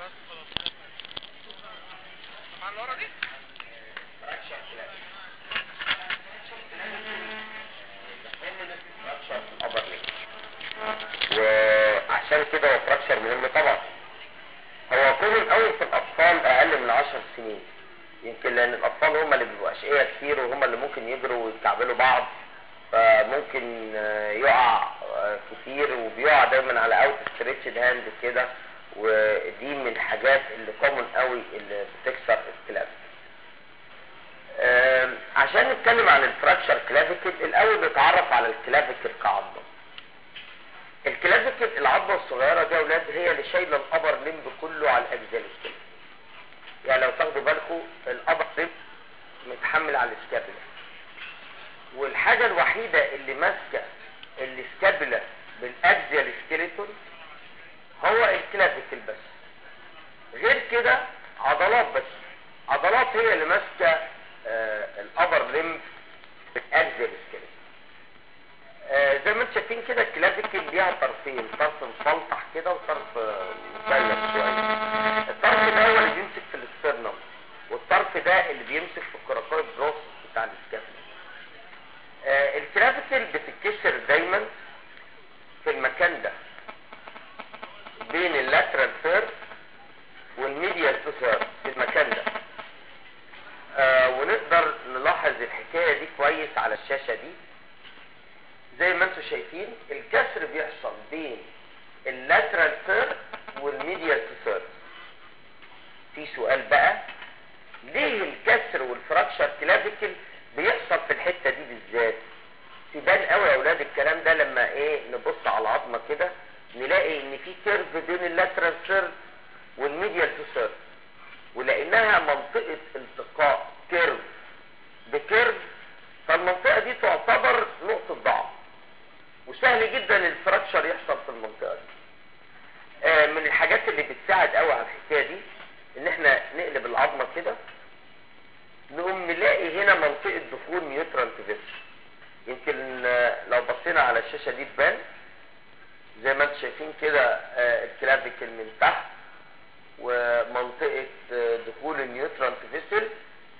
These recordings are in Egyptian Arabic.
مع اللي ورا دي وعشان كده هو فراكشر مهم طبعا هو كون الاول في الاطفال اقل من 10 سنين يمكن لان الاطفال هم اللي بيبقوا اشقياء كتير وهم اللي ممكن يجروا ويتكعبلوا بعض فممكن آه، يقع آه، كتير وبيقع دايما على اوت ستريتشد هاند كده ودي من الحاجات اللي كومن قوي اللي بتكسر الكلاب آم، عشان نتكلم عن الفراكشر كلافيكل الاول نتعرف على الكلافيكل كعظمه الكلافيكل العظمه الصغيره دي يا اولاد هي اللي شايله الابر لمب كله على الاجزاء السكيل يعني لو تاخدوا بالكم الابر لمب متحمل على السكابولا والحاجه الوحيده اللي ماسكه السكابولا بالاكزيال سكيلتون هو الكلافيكل بس غير كده عضلات بس عضلات هي اللي ماسكه آه الابر لمب بالاكزيال سكيلتون آه زي ما انتم شايفين كده الكلافيكل ليها طرفين طرف مفلطح كده وطرف آه، مثلث شويه الطرف ده هو اللي بيمسك في الاسترنم والطرف ده اللي بيمسك في الكراكويد بروسس بتاع السكافلا آه الكلافيكل بتتكسر دايما في المكان ده بين اللاترال ثيرد والميديال ثيرد في المكان ده آه ونقدر نلاحظ الحكايه دي كويس على الشاشه دي زي ما انتم شايفين الكسر بيحصل بين اللاترال ثيرد والميديال ثيرد في سؤال بقى ليه الكسر والفراكشر كلافيكل بيحصل في الحته دي بالذات تبان قوي يا اولاد الكلام ده لما ايه نبص على العظمه كده نلاقي ان في كيرف بين اللاترال ثيرد والميديال ثيرد ولانها منطقه التقاء كيرف بكيرف فالمنطقه دي تعتبر نقطه ضعف وسهل جدا الفراكشر يحصل في المنطقه دي آه من الحاجات اللي بتساعد قوي على الحكايه دي ان احنا نقلب العظمه كده نقوم نلاقي هنا منطقه دخول نيوترال فيسل يمكن آه، لو بصينا على الشاشه دي تبان زي ما انتم شايفين كده آه، الكلافيكل من تحت ومنطقه آه، دخول النيوترال فيسل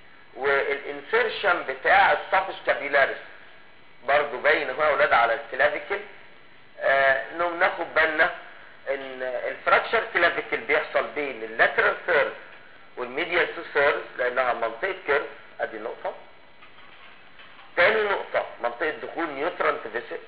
والانسيرشن بتاع السابسكابيلاريس برضو باين اهو يا اولاد على الكلافيكل آه انهم ناخد بالنا ان الفراكشر كلافيكل بيحصل بين اللاترال ثيرد والميديال تو ثيرد لانها منطقه كيرف ادي نقطه تاني نقطه منطقه دخول نيوترال فيسل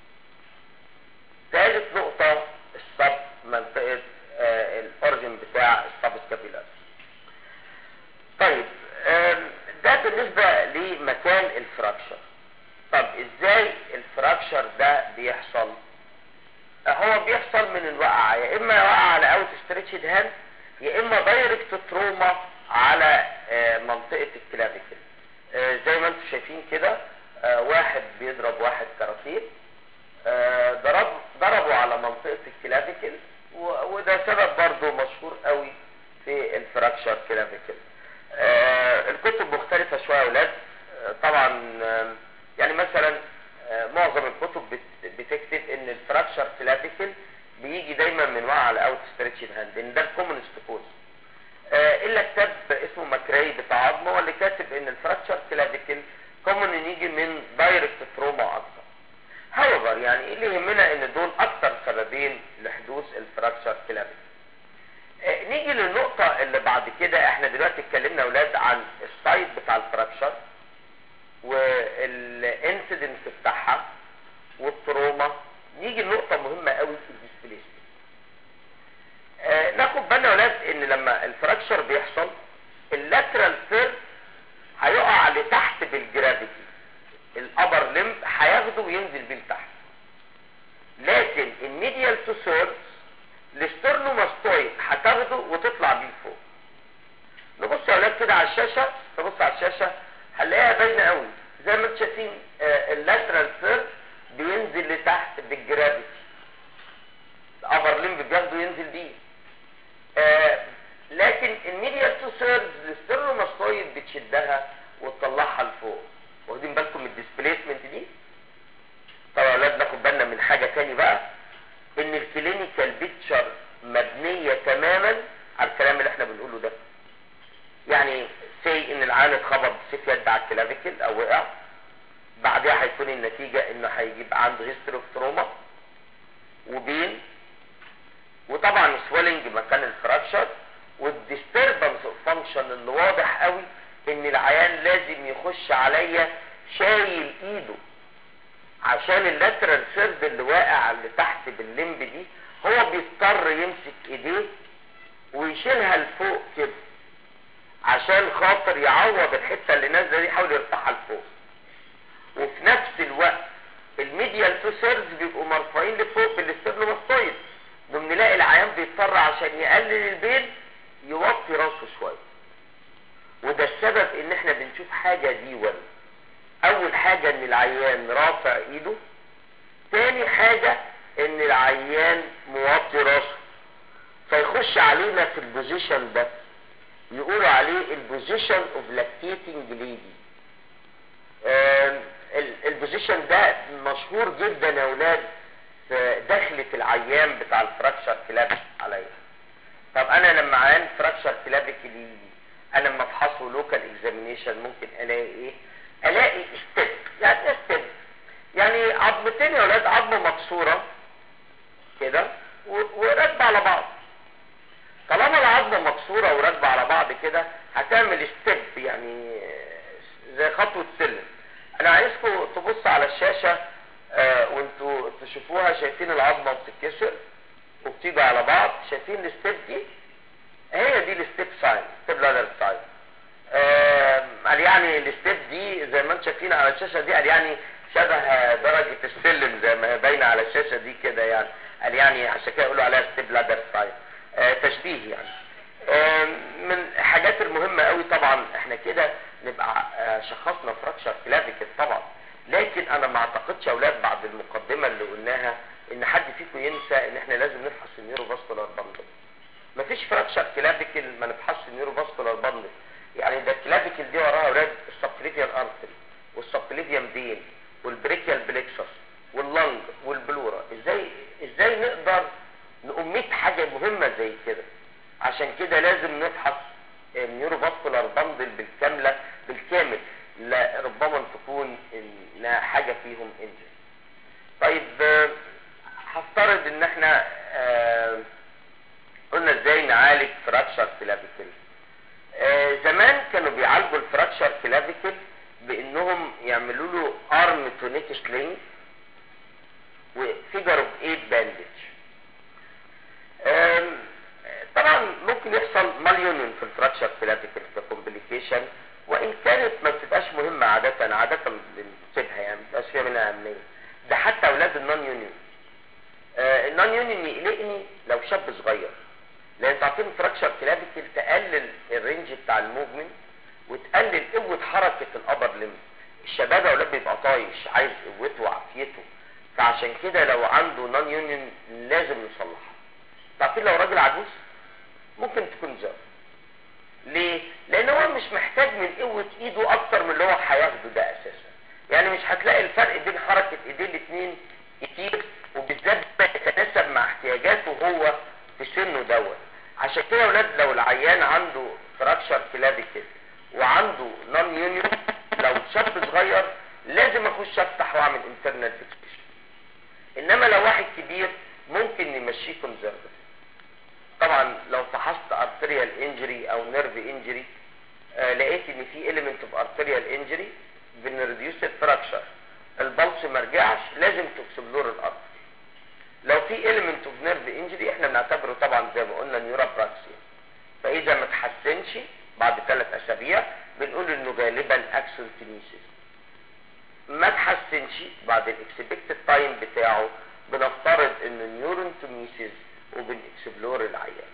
ثالث نقطه السب منطقه آه الاورجن بتاع السابسكابيلاريس طيب آم، ده بالنسبه لمكان الفراكشر طب ازاي الفراكشر ده بيحصل هو بيحصل من الوقعة يا اما يقع على اوت ستريتشد هاند يا اما دايركت تروما على آه، منطقة الكلافيكل آه، زي ما انتم شايفين كده آه، واحد بيضرب واحد كراتين آه، ضرب ضربوا على منطقة الكلافيكل و- وده سبب برضه مشهور قوي في الفراكشر كلافيكل آه، الكتب مختلفة شوية يا اولاد آه، طبعا آم، يعني مثلا آه، معظم الكتب بت- بتكتب ان الفراكشر كلافيكل بيجي دايما من وقع على اوت ستريتشد هاند ان ده الكومنست كوز الا كتاب اسمه ماكراي بتاع عظمه واللي كاتب ان الفراكشر كلافيكل كومن ان يجي من دايركت تروما اكتر هاويفر يعني ايه اللي يهمنا ان دول اكتر سببين لحدوث الفراكشر كلافيكل آه، نيجي للنقطة اللي بعد كده احنا دلوقتي اتكلمنا يا اولاد عن السايد بتاع الفراكشر والانسيدنت بتاعها والتروما نيجي لنقطة مهمة قوي في الديسبليسمنت آه ناخد بالنا يا ولاد ان لما الفراكشر بيحصل اللاترال ثيرد هيقع لتحت بالجرافيتي الابر لمب هياخده وينزل بيه لتحت لكن الميديال تو ثيرد الاسترنوماستويد هتاخده وتطلع بيه لفوق نبص يا اولاد كده على الشاشه نبص على الشاشه هنلاقيها باينه قوي زي ما انتم شايفين آه، اللاترال ثيرد بينزل لتحت بالجرافيتي الابر لمب بياخده ينزل بيه آه، لكن الميديال تو ثيردز الاسترنوماستويد بتشدها وتطلعها لفوق واخدين بالكم من الديسبليسمنت دي طبعا يا اولاد ناخد بالنا من حاجه تاني بقى ان الكلينيكال بيكتشر مبنيه تماما على هيجيب عنده هيستوري اوف تروما وبين وطبعا سويلنج مكان الفراكشر والديستربنس اوف فانكشن اللي واضح قوي ان العيان لازم يخش عليا شايل ايده عشان اللاترال سيرد اللي واقع اللي تحت باللمب دي هو بيضطر يمسك ايديه ويشيلها لفوق كده عشان خاطر يعوض الحته اللي نازله دي يحاول يرفعها لفوق وفي نفس الوقت الميديال تو سيرز بيبقوا مرفوعين لفوق بالاسترنوماستويد وبنلاقي العيان بيضطر عشان يقلل البين يوطي راسه شويه وده السبب ان احنا بنشوف حاجه ديول اول حاجه ان العيان رافع ايده تاني حاجه ان العيان موطي راسه فيخش علينا في البوزيشن ده يقولوا عليه البوزيشن اوف لاكتيتنج ليدي البوزيشن ده مشهور جدا يا اولاد في دخلة العيان بتاع الفراكشر كلاب عليا طب انا لما عيان فراكشر كلابك ليدي انا لما افحصه لوكال اكزامينيشن ممكن الاقي ايه الاقي ستيب يعني ايه ستيب يعني عظمتين يا اولاد عظمه مكسوره كده وراكبه على بعض طالما العظمه مكسوره وراكبه على بعض كده هتعمل ستيب يعني زي خطوه سلم انا عايزكم تبصوا على الشاشه آه وانتوا تشوفوها شايفين العظمه بتتكسر وبتيجي على بعض شايفين الستيب دي هي دي الستيب ساين ستيب لادر ساين قال يعني الستيب دي زي ما انتم شايفين على الشاشه دي قال يعني شبه درجه السلم زي ما هي باينه على الشاشه دي كده يعني قال يعني عشان كده يقولوا عليها ستيب لادر ساين آه تشبيه يعني آه من الحاجات المهمه قوي طبعا احنا كده نبقى آه شخصنا فراكشر كلافيكل طبعا لكن انا ما اعتقدش يا اولاد بعد المقدمه اللي قلناها ان حد فيكم ينسى ان احنا لازم نفحص النيوروفاسكولار باندل مفيش فراكشر كلافيكل ما نفحصش النيوروفاسكولار باندل يعني ده الكلافيكل دي وراها اولاد السبكليفيان ارتري والسبكليفيان فين والبريكيال بليكسس واللنج والبلورا ازاي ازاي نقدر نقميت حاجه مهمه زي كده عشان كده لازم نفحص النيوروفاسكولار باندل بالكامله بالكامل لا ربما تكون انها حاجه فيهم انجل طيب هفترض ان احنا آه قلنا ازاي نعالج فراكشر كلافيكل آه زمان كانوا بيعالجوا الفراكشر كلافيكل بانهم يعملوا له ارم تونيك سلينج وفيجر اوف 8 باندج طبعا ممكن يحصل ماليونين في الفراكشر كلافيكل ككومبليكيشن وان كانت ما بتبقاش مهمه عاده عاده بنسيبها يعني ما بتبقاش فيها منها اهميه ده حتى اولاد النون يونيون آه النون يونيون يقلقني لو شاب صغير لان تعطيهم فراكشر كلافيكل تقلل الرينج بتاع الموفمنت وتقلل قوه حركه الابر ليم الشباب اولاد بيبقى طايش عايز قوته وعافيته فعشان كده لو عنده نون يونيون لازم يصلحها تعرفين لو راجل عجوز ممكن تكون زر ليه؟ لان هو مش محتاج من قوه ايده اكتر من اللي هو هياخده ده اساسا يعني مش هتلاقي الفرق بين حركه ايديه الاثنين كتير وبالذات يتناسب مع احتياجاته هو في سنه دوت عشان كده يا ولاد لو العيان عنده فراكشر كلافيكل وعنده نون يونيون لو شاب صغير لازم اخش افتح واعمل انترنال فيكسيشن انما لو واحد كبير ممكن نمشيه كونزرفتيف طبعا لو فحصت ارتريال انجري او نيرف انجري آه لقيت ان في element اوف ارتريال انجري بنريديوس الفراكشر البلس ما رجعش لازم تكسبلور الارض لو في element اوف نيرف انجري احنا بنعتبره طبعا زي ما قلنا نيورابراكسيا فاذا ما تحسنش بعد ثلاث اسابيع بنقول انه غالبا اكسون تينيسيس ما تحسنش بعد الاكسبكتد تايم بتاعه بنفترض انه نيورون توميسيس وبنكسبلور العيان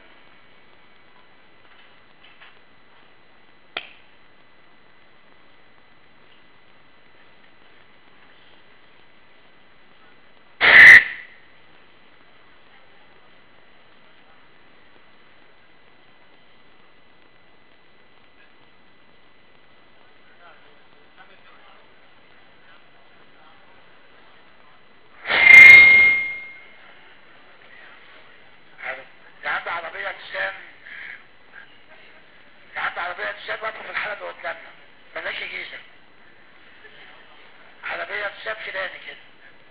عند عربية شام عند عربية شام واقفة في الحالة اللي قدامنا ملاش جيزة عربية شام فلاني كده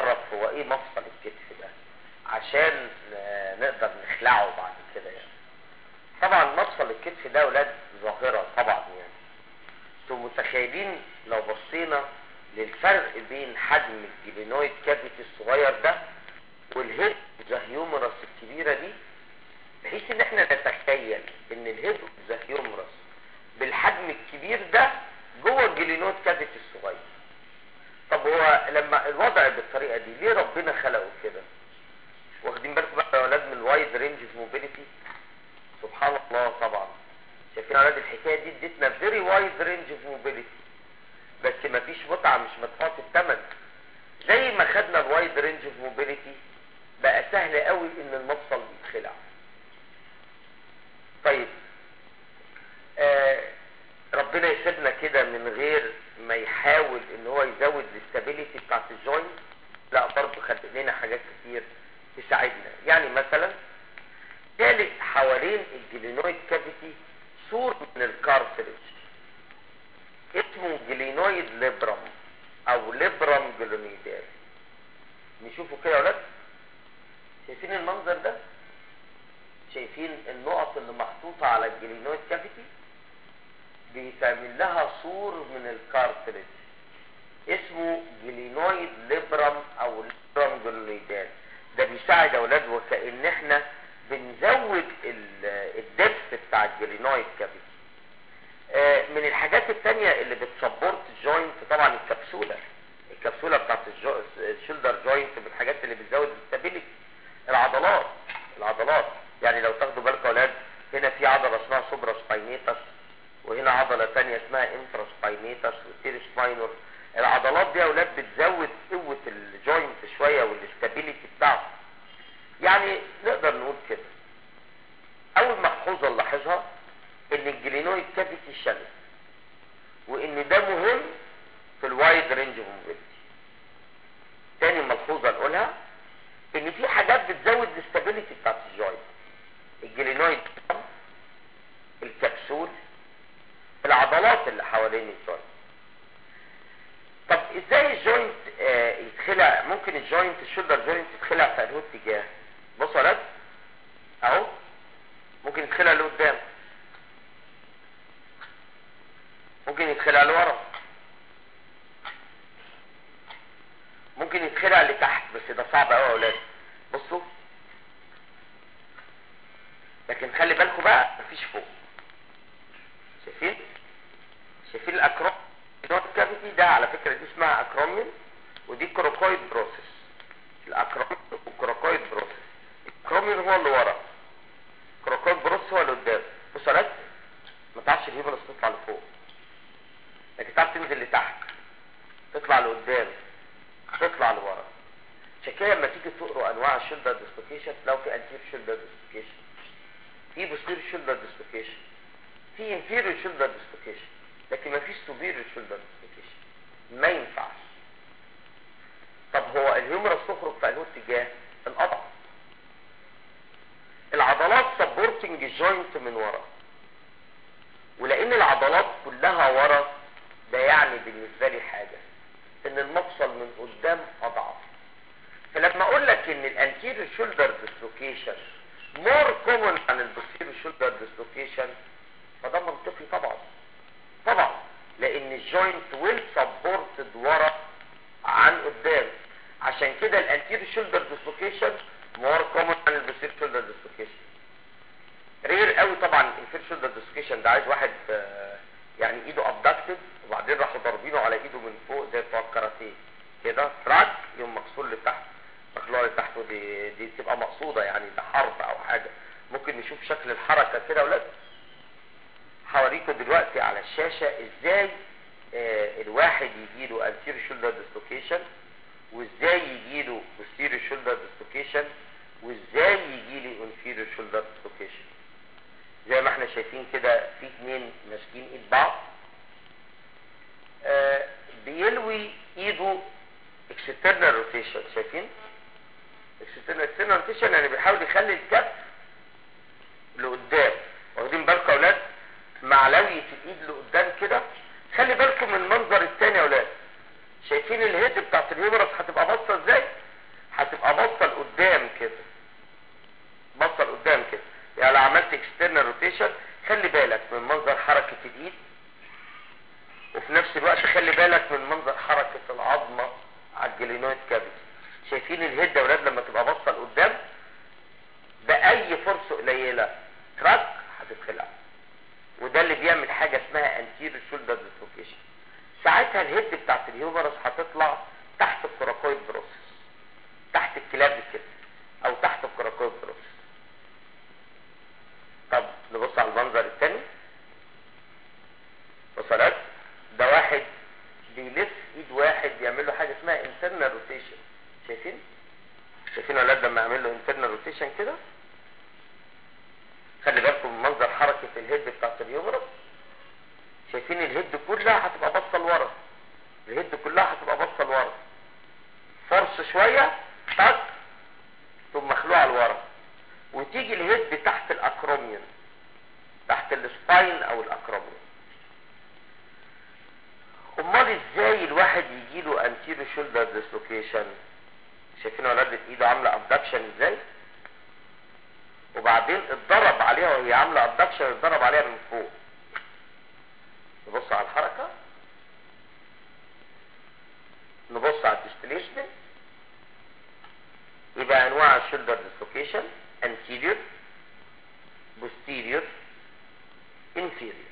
نعرف هو ايه مفصل الكتف ده عشان آه، نقدر نخلعه بعد كده يعني طبعا مفصل الكتف ده ولاد ظاهرة طبعا يعني انتم متخيلين لو بصينا للفرق بين حجم الجلينويد كافيتي الصغير ده والهيد زهيومرس الكبيرة دي بحيث ان احنا نتخيل ان الهيد زهيومرس بالحجم الكبير ده جوه الجلينويد كافيتي الصغير طب هو لما الوضع بالطريقة دي ليه ربنا خلقه كده واخدين بالكم بقى يا اولاد من الوايد رينج اوف موبيليتي سبحان الله طبعا شايفين يا اولاد الحكايه دي ادتنا فيري وايد رينج اوف موبيليتي بس مفيش متعه مش مدفوعه الثمن زي ما خدنا الوايد رينج اوف موبيليتي بقى سهل قوي ان المفصل يتخلع طيب آه ربنا يسيبنا كده من غير ما يحاول ان هو يزود الاستابيليتي بتاعت الجوينت لا برضه خلق لنا حاجات كتير تساعدنا يعني مثلا ثالث حوالين الجلينويد كافيتي سور من الكارتريج اسمه جلينويد ليبرم او ليبرم جلونيدال نشوفه كده يا ولاد شايفين المنظر ده شايفين النقط اللي محطوطة على الجلينويد كافيتي بيتعمل لها سور من الكارتريج اسمه جلينويد ليبرم او ليبرم جلونيدال ده بيساعد يا اولاد وكأن احنا بنزود الدبس بتاع الجلينويد كافيتي آه، من الحاجات التانية اللي بتسبورت الجوينت طبعا الكبسولة الكبسولة بتاعت الجو- الشولدر جوينت من الحاجات اللي بتزود الاستابيليتي العضلات العضلات يعني لو تاخدوا بالكم يا اولاد هنا في عضلة اسمها سوبرا سباينيتس وهنا عضلة تانية اسمها انفرا سباينيتس وتيري سباينور العضلات دي يا اولاد بتزود قوة الجوينت شوية والاستابيليتي بتاعته يعني نقدر نقول كده اول ملحوظة نلاحظها ان الجلينويد كافيتي شل وان ده مهم في الوايد رينج اوف موبيليتي تاني ملحوظة نقولها ان في حاجات بتزود الاستابيليتي بتاعت الجوينت الجلينويد الكبسول العضلات اللي حوالين الجوينت طب ازاي الجوينت آه يتخلع ممكن الجوينت الشولدر جوينت يتخلع في انه اتجاه بصوا يا ولاد اهو ممكن يتخلع لقدام ممكن يتخلع لورا ممكن يتخلع لتحت بس ده صعب قوي يا اولاد بصوا لكن خلي بالكم بقى مفيش فوق شايفين شايفين الاكروم النوت كافيتي ده على فكره دي اسمها اكروميوم ودي كروكويد بروسيس الاكروميوم والكروكويد بروسيس الكروميوم هو اللي ورا كروكويد بروسيس هو اللي قدام بصوا يا ولاد ما تعرفش الهيبرس تطلع لفوق لكن تعرف تنزل لتحت تطلع لقدام تطلع لورا عشان كده لما تيجي تقروا انواع الشولدر ديسلوكيشن تلاقوا في انتير شولدر ديسلوكيشن في بوستير شولدر ديسلوكيشن في انفيريور شولدر ديسلوكيشن لكن ما فيش سوبيريور شولدر ديسلوكيشن ما ينفعش طب هو الهيومرس تخرج في انه اتجاه الاضعف العضلات سبورتنج الجوينت من ورا ولان العضلات كلها ورا ده يعني بالنسبه لي حاجه ان المفصل من قدام اضعف فلما اقول لك ان الانتيريور شولدر ديسلوكيشن مور كومن عن البوستيريور شولدر ديسلوكيشن فده منطقي طبعا طبعا لان الجوينت ويل سبورتد ورا عن قدام عشان كده الانتيريور شولدر ديسلوكيشن مور كومن عن البوستيريور شولدر ديسلوكيشن رير قوي طبعا الانفير شولدر ديسلوكيشن ده عايز واحد آه، يعني ايده ابدكتد وبعدين راحوا ضاربينه على ايده من فوق زي بتوع الكاراتيه كده تراك يوم مكسور لتحت مخلوع لتحت ودي دي تبقى مقصوده يعني ده حرب او حاجه ممكن نشوف شكل الحركه كده يا ولاد هوريكم دلوقتي على الشاشه ازاي آه الواحد يجيله anterior shoulder dislocation وازاي يجيله posterior shoulder dislocation وازاي يجيله inferior shoulder dislocation زي ما احنا شايفين كده في اتنين ماسكين ايد بعض آه بيلوي ايده external rotation شايفين external external rotation يعني بيحاول يخلي الكف لقدام واخدين بالكم يا اولاد مع لوية الايد لقدام كده خلي بالكم من المنظر الثاني يا اولاد شايفين الهيد بتاعت الهيومرس هتبقى باصه ازاي هتبقى باصه لقدام كده باصه لقدام كده يعني لو عملت اكسترنال روتيشن خلي بالك من منظر حركه الايد وفي نفس الوقت خلي بالك من منظر حركه العظمه على الجلينويد كافيتي شايفين الهيد يا ولاد لما تبقى باصه لقدام باي فرصه قليله تراك هتتخلع وده اللي بيعمل حاجه اسمها انتيريور شولدر ديسلوكيشن ساعتها الهيد بتاعت الهيومرس هتطلع تحت الكوراكويد بروسس تحت الكلافيكل او تحت الكوراكويد بروسس طب نبص على المنظر الثاني وصلت ده واحد بيلف ايد واحد بيعمل له حاجه اسمها انترنال روتيشن شايفين شايفين يا ولاد لما اعمل له انترنال روتيشن كده خلي بالكم من منظر حركه الهيد بتاعت اليومرس شايفين الهيد كلها هتبقى باصه لورا الهيد كلها هتبقى باصه لورا فرص شويه تك ثم مخلوعه لورا وتيجي الهيد تحت الاكروميون تحت السباين او الاكروميون امال ازاي الواحد يجي له انتيرو شولدر ديسلوكيشن شايفين ولاد ايده عامله ابدكشن ازاي وبعدين اتضرب عليها وهي عامله ابدكشن اتضرب عليها من فوق نبص على الحركه نبص على الديستليشن يبقى انواع الشولدر ديسلوكيشن anterior posterior inferior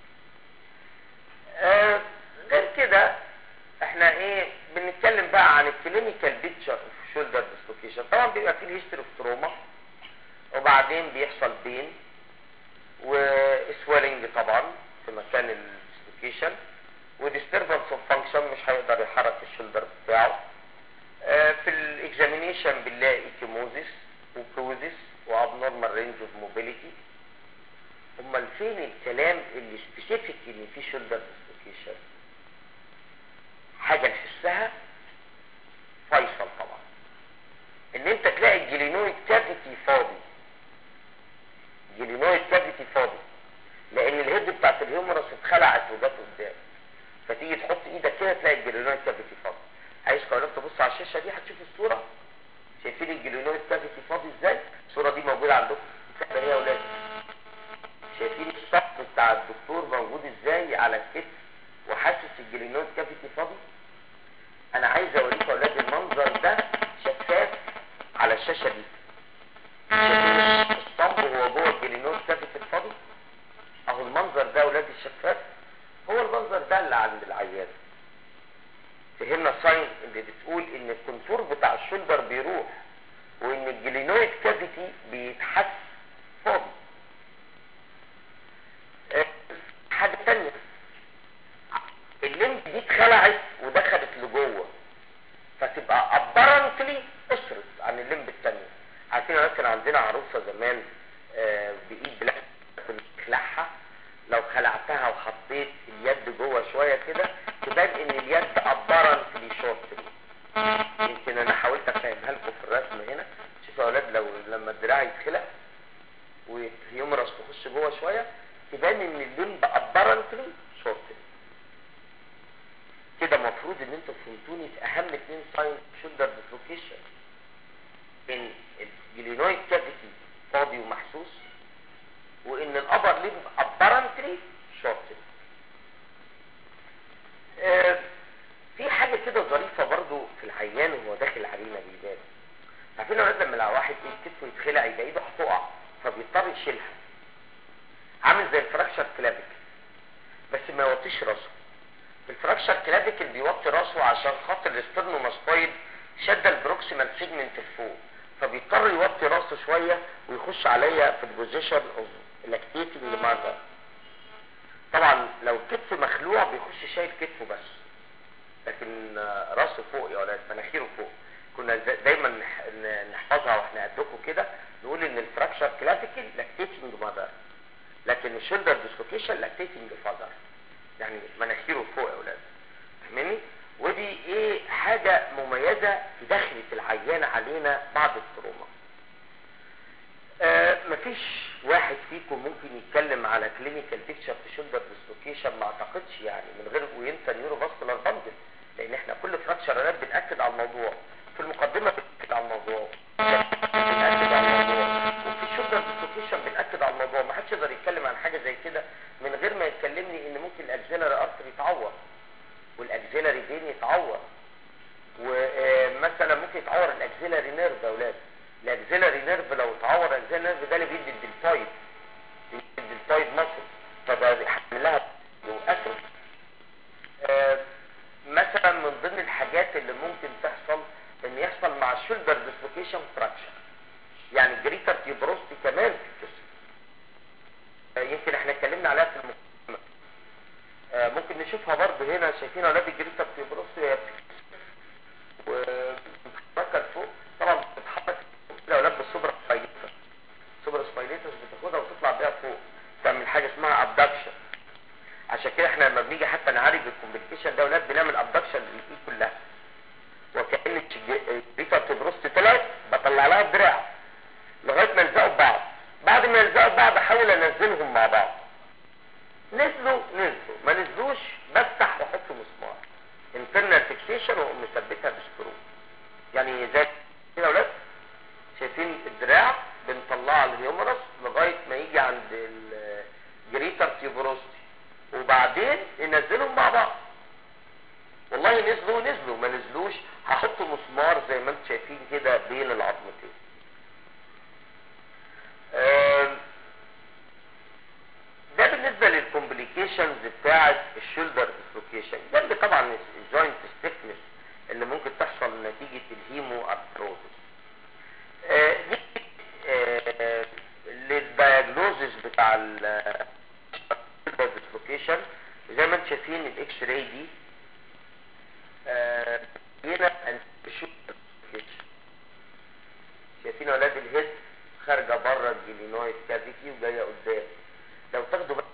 آه غير كده احنا ايه بنتكلم بقى عن الكلينيكال بيكتشر اوف شولدر ديسلوكيشن طبعا بيبقى فيه الهيستوري اوف تروما وبعدين بيحصل بين وسويلنج طبعا في مكان الديسلوكيشن وديستربنس اوف فانكشن مش هيقدر يحرك الشولدر بتاعه آه في الاكزامينيشن بنلاقي كيموزيس وبروزيس وابنورمال رينج اوف موبيليتي امال فين الكلام اللي سبيسيفيك ان في شولدر ديسلوكيشن حاجه نحسها فيصل طبعا ان انت تلاقي الجلينويد كافيتي فاضي جلينويد كافيتي فاضي لان الهيد بتاعت الهيومرس اتخلعت وجت قدام فتيجي تحط ايدك كده تلاقي الجلينويد كافيتي فاضي عايز حضرتك تبص على الشاشه دي هتشوف الصوره شايفين الجلينويد كافيتي فاضي ازاي الصوره دي موجوده عندكم في الكتاب يا اولاد شايفين الصف بتاع الدكتور موجود ازاي على الكتف وحاسس الجلينويد كافيتي فاضي انا عايز اوريكم يا اولاد المنظر ده شفاف على الشاشه دي شايفين الصنب هو جوه الجلينويد كافيتي الفاضي اهو المنظر ده يا اولاد الشفاف هو المنظر ده اللي عند العيان فهمنا الساين اللي بتقول ان الكونتور بتاع الشولدر بيروح وان الجلينويد كافيتي بيتحس فاضي اه حاجة تانية الليمب دي اتخلعت ودخلت لجوه فتبقى ابرنتلي اسرت عن الليمب التانية عارفين انا كان عندنا عروسة زمان اه بايد بلاك كنت تخلعها لو خلعتها وحطيت اليد جوه شوية كده تبان ان اليد ابرنتلي شورت يمكن انا حاولت افهمها لكم في الرسم هنا شوفوا يا اولاد لو لما الدراع يتخلع ويمرس تخش جوه شويه تبان ان الليمب ابرنتلي شورت كده المفروض ان انتوا فهمتوني في اهم اثنين ساين شولدر ديسلوكيشن ان الجلينويد كافيتي فاضي ومحسوس وان الابر ليمب ابرنتلي شورت آه في حاجة كده ظريفة برضو في العيان وهو داخل علينا بيبان عارفين اولاد لما لو واحد ايد كتفه يتخلع يبقى ايده هتقع فبيضطر يشيلها عامل زي الفراكشر كلافيكل بس ما يوطيش راسه الفراكشر كلافيكل بيوطي راسه عشان خاطر الاسترنوماسبويد شد البروكسيمال سيجمنت لفوق فبيضطر يوطي راسه شويه ويخش عليا في البوزيشن اوف لاكتيتنج ماذر طبعا لو الكتف مخلوع بيخش شايل كتفه بس لكن راسه فوق يا ولاد مناخيره فوق كنا دايما نحفظها واحنا قدكم كده نقول ان الفراكشر كلاسيكال لاكتيتنج ماذر لكن الشولدر ديسلوكيشن لاكتيتنج فاذر يعني مناخيره فوق يا ولاد فاهمني ودي ايه حاجة مميزة في دخلة العيان علينا بعد التروما آه مفيش واحد فيكم ممكن يتكلم على كلينيكال بيكتشر في شولدر ديسلوكيشن ما اعتقدش يعني من غير وينسى نيورو فاسكولار باندل لان احنا كل فراكشرات بنأكد على الموضوع في المقدمة بنأكد على الموضوع بنأكد على الموضوع وفي الشولدر ديسلوكيشن بنأكد على الموضوع ما حدش يقدر يتكلم عن حاجة زي كده من غير ما يكلمني ان ممكن الاكزيلاري ارتر يتعور والاكزيلاري فين يتعور ومثلا ممكن يتعور الاكزيلاري نيرف يا اولاد الاكزيلاري نيرف لو اتعور الاكزيلاري نيرف ده اللي بيدي الدلتايد بيدي الدلتايد مصر فده بيحمل لها واسف آه، مثلا من ضمن الحاجات اللي ممكن تحصل ان يحصل مع الشولدر ديسلوكيشن فراكشر يعني الجريتر تيوبروستي كمان تتكسر آه، يمكن احنا اتكلمنا عليها في المقدمه آه، ممكن نشوفها برضه هنا شايفين اولاد الجريتر تيوبروستي وهي بتتكسر وبتتحرك لفوق طبعا بتتحرك كده اولاد بالسوبر سبايليتس السوبر سبايليتس بتاخدها وتطلع بيها فوق تعمل حاجه اسمها ابدكشن عشان كده احنا لما بنيجي حتى نعالج الكومبليكيشن ده ولاد بنعمل ابدكشن للايد كلها وكان الريتا تبروست طلعت بطلع لها الدراع لغايه ما يلزقوا ببعض بعد ما يلزقوا ببعض احاول انزلهم مع بعض نزلوا نزلوا ما نزلوش بفتح واحط مسمار انترنال فيكسيشن واقوم مثبتها بسكرو يعني زي كده يا ولاد شايفين الدراع بنطلعها الهيومرس لغايه ما يجي عند الجريتر تيوبروستي وبعدين ننزلهم مع بعض والله نزلوا نزلوا ما نزلوش هحط مسمار زي ما انتم شايفين كده بين العظمتين آم، ده بالنسبة للكومبليكيشنز بتاعة الشولدر ديسلوكيشن جنب طبعا الجوينت ستيفنس اللي ممكن تحصل نتيجة الهيمو ارثروزس نيجي آه، للدياجنوزس بتاع ال ديسلوكيشن زي ما انتم شايفين الاكس راي دي آه، هنا الشولدر ديسلوكيشن شايفين اولاد الهيد خارجه بره الجلينويد كافيتي وجايه قدام لو تاخدوا بالكم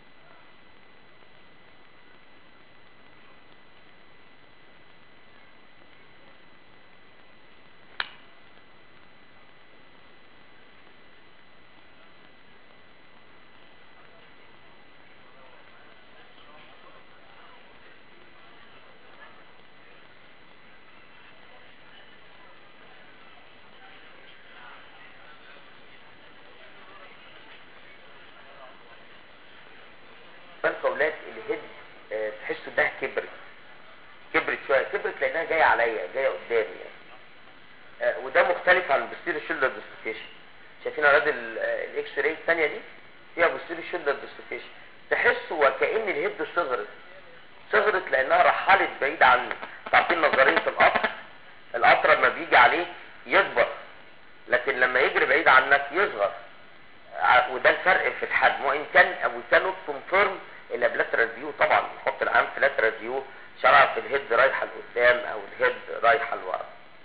بالكم اولاد الهيد آه، تحسوا ده كبرت كبرت شويه كبرت لانها جايه عليا جايه قدامي يعني آه، وده مختلف عن البوستيريور شولدر ديسلوكيشن شايفين اولاد ال- آه، الاكس راي الثانيه دي فيها بوستيريور شولدر ديسلوكيشن تحسوا وكأن الهيد صغرت صغرت لانها رحلت بعيد عني عارفين نظريه القطر القطر لما بيجي عليه يكبر لكن لما يجري بعيد عنك يصغر ع- وده الفرق في الحجم وان كان وي كانوت كونفيرم الا بلاترال فيو طبعا نحط العام في لاترال فيو شرع في الهيد رايحه لقدام او الهيد رايحه لورا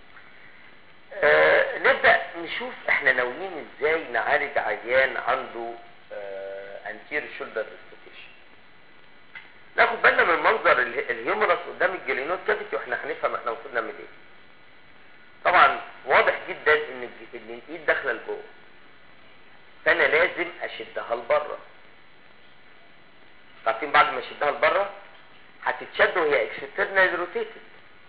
آه نبدا نشوف احنا ناويين ازاي نعالج عيان عنده انتير شولدر ديسلوكيشن ناخد بالنا من منظر اله- الهيومرس قدام الجلينوت كافيتي واحنا هنفهم احنا المفروض نعمل ايه طبعا واضح جدا ان الج- ان الايد داخله لجوه فانا لازم اشدها لبره عارفين بعد ما اشدها لبره هتتشد وهي اكسترنال روتيتد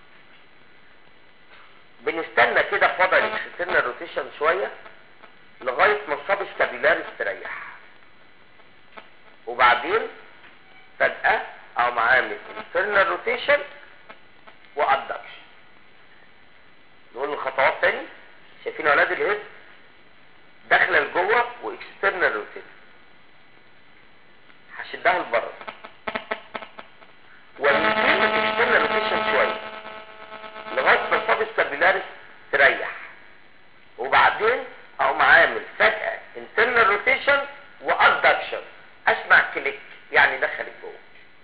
بنستنى كده في وضع الاكسترنال روتيشن شويه لغايه ما الصاب ستابيلار استريح وبعدين فجاه او معامل انترنال روتيشن وادكشن نقول الخطوات تاني شايفين اولاد الهيد داخله لجوه واكسترنال روتيت هشدها لبره ومثير الاكسترنال روتيشن شويه لغايه ما الصاب السبيلاريس تريح وبعدين اقوم عامل فجاه انترنال روتيشن وادكشن اسمع كليك يعني دخلت جوه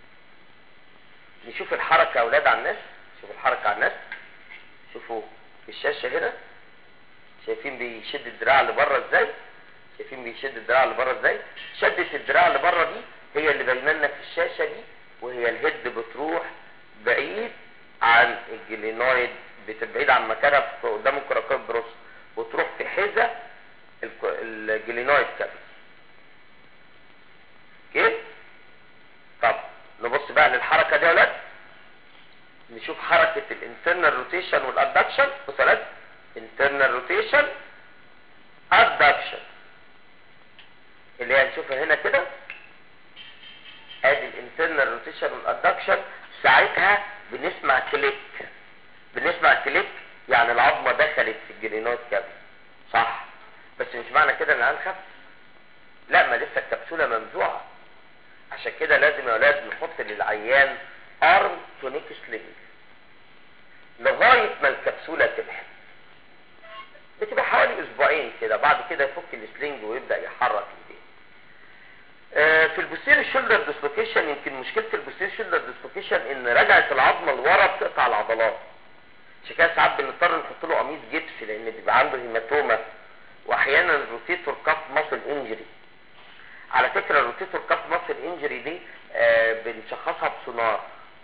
نشوف الحركه يا اولاد على الناس شوفوا الحركه على الناس شوفوا في الشاشه هنا شايفين بيشد الدراع اللي بره ازاي شايفين بيشد الدراع اللي بره ازاي شدة الدراع اللي بره دي هي اللي باينه لنا في الشاشه دي وهي الهيد بتروح بعيد عن الجلينويد بتبعد عن مكانها في قدام الكراكوب بروس وتروح في حذاء الك- الجلينويد كافيتي اوكي طب نبص بقى للحركه دي يا ولاد نشوف روتيشن ادكشن اللي هنشوفها هنا كده ادي الانترنال روتيشن والادكشن ساعتها بنسمع كليك بنسمع كليك يعني العظمه دخلت في الجرينويد كابل صح بس مش معنى كده ان هنخف لا ما لسه الكبسوله ممزوعه عشان كده لازم يا اولاد نحط للعيان ارم تونيك سلينج لغايه ما الكبسوله تلحم بتبقى حوالي اسبوعين كده بعد كده يفك السلينج ويبدا يحرك ايديه آه، في البوستيريور شولدر ديسلوكيشن يمكن مشكله البوستيريور شولدر ديسلوكيشن ان رجعت العظمه لورا بتقطع العضلات عشان كده ساعات بنضطر نحط له قميص جبس لان بيبقى عنده هيماتوما واحيانا الروتيتور كاف ماسل انجري على فكره الروتيتور كاف ماسل انجري دي آه، بنشخصها بسونار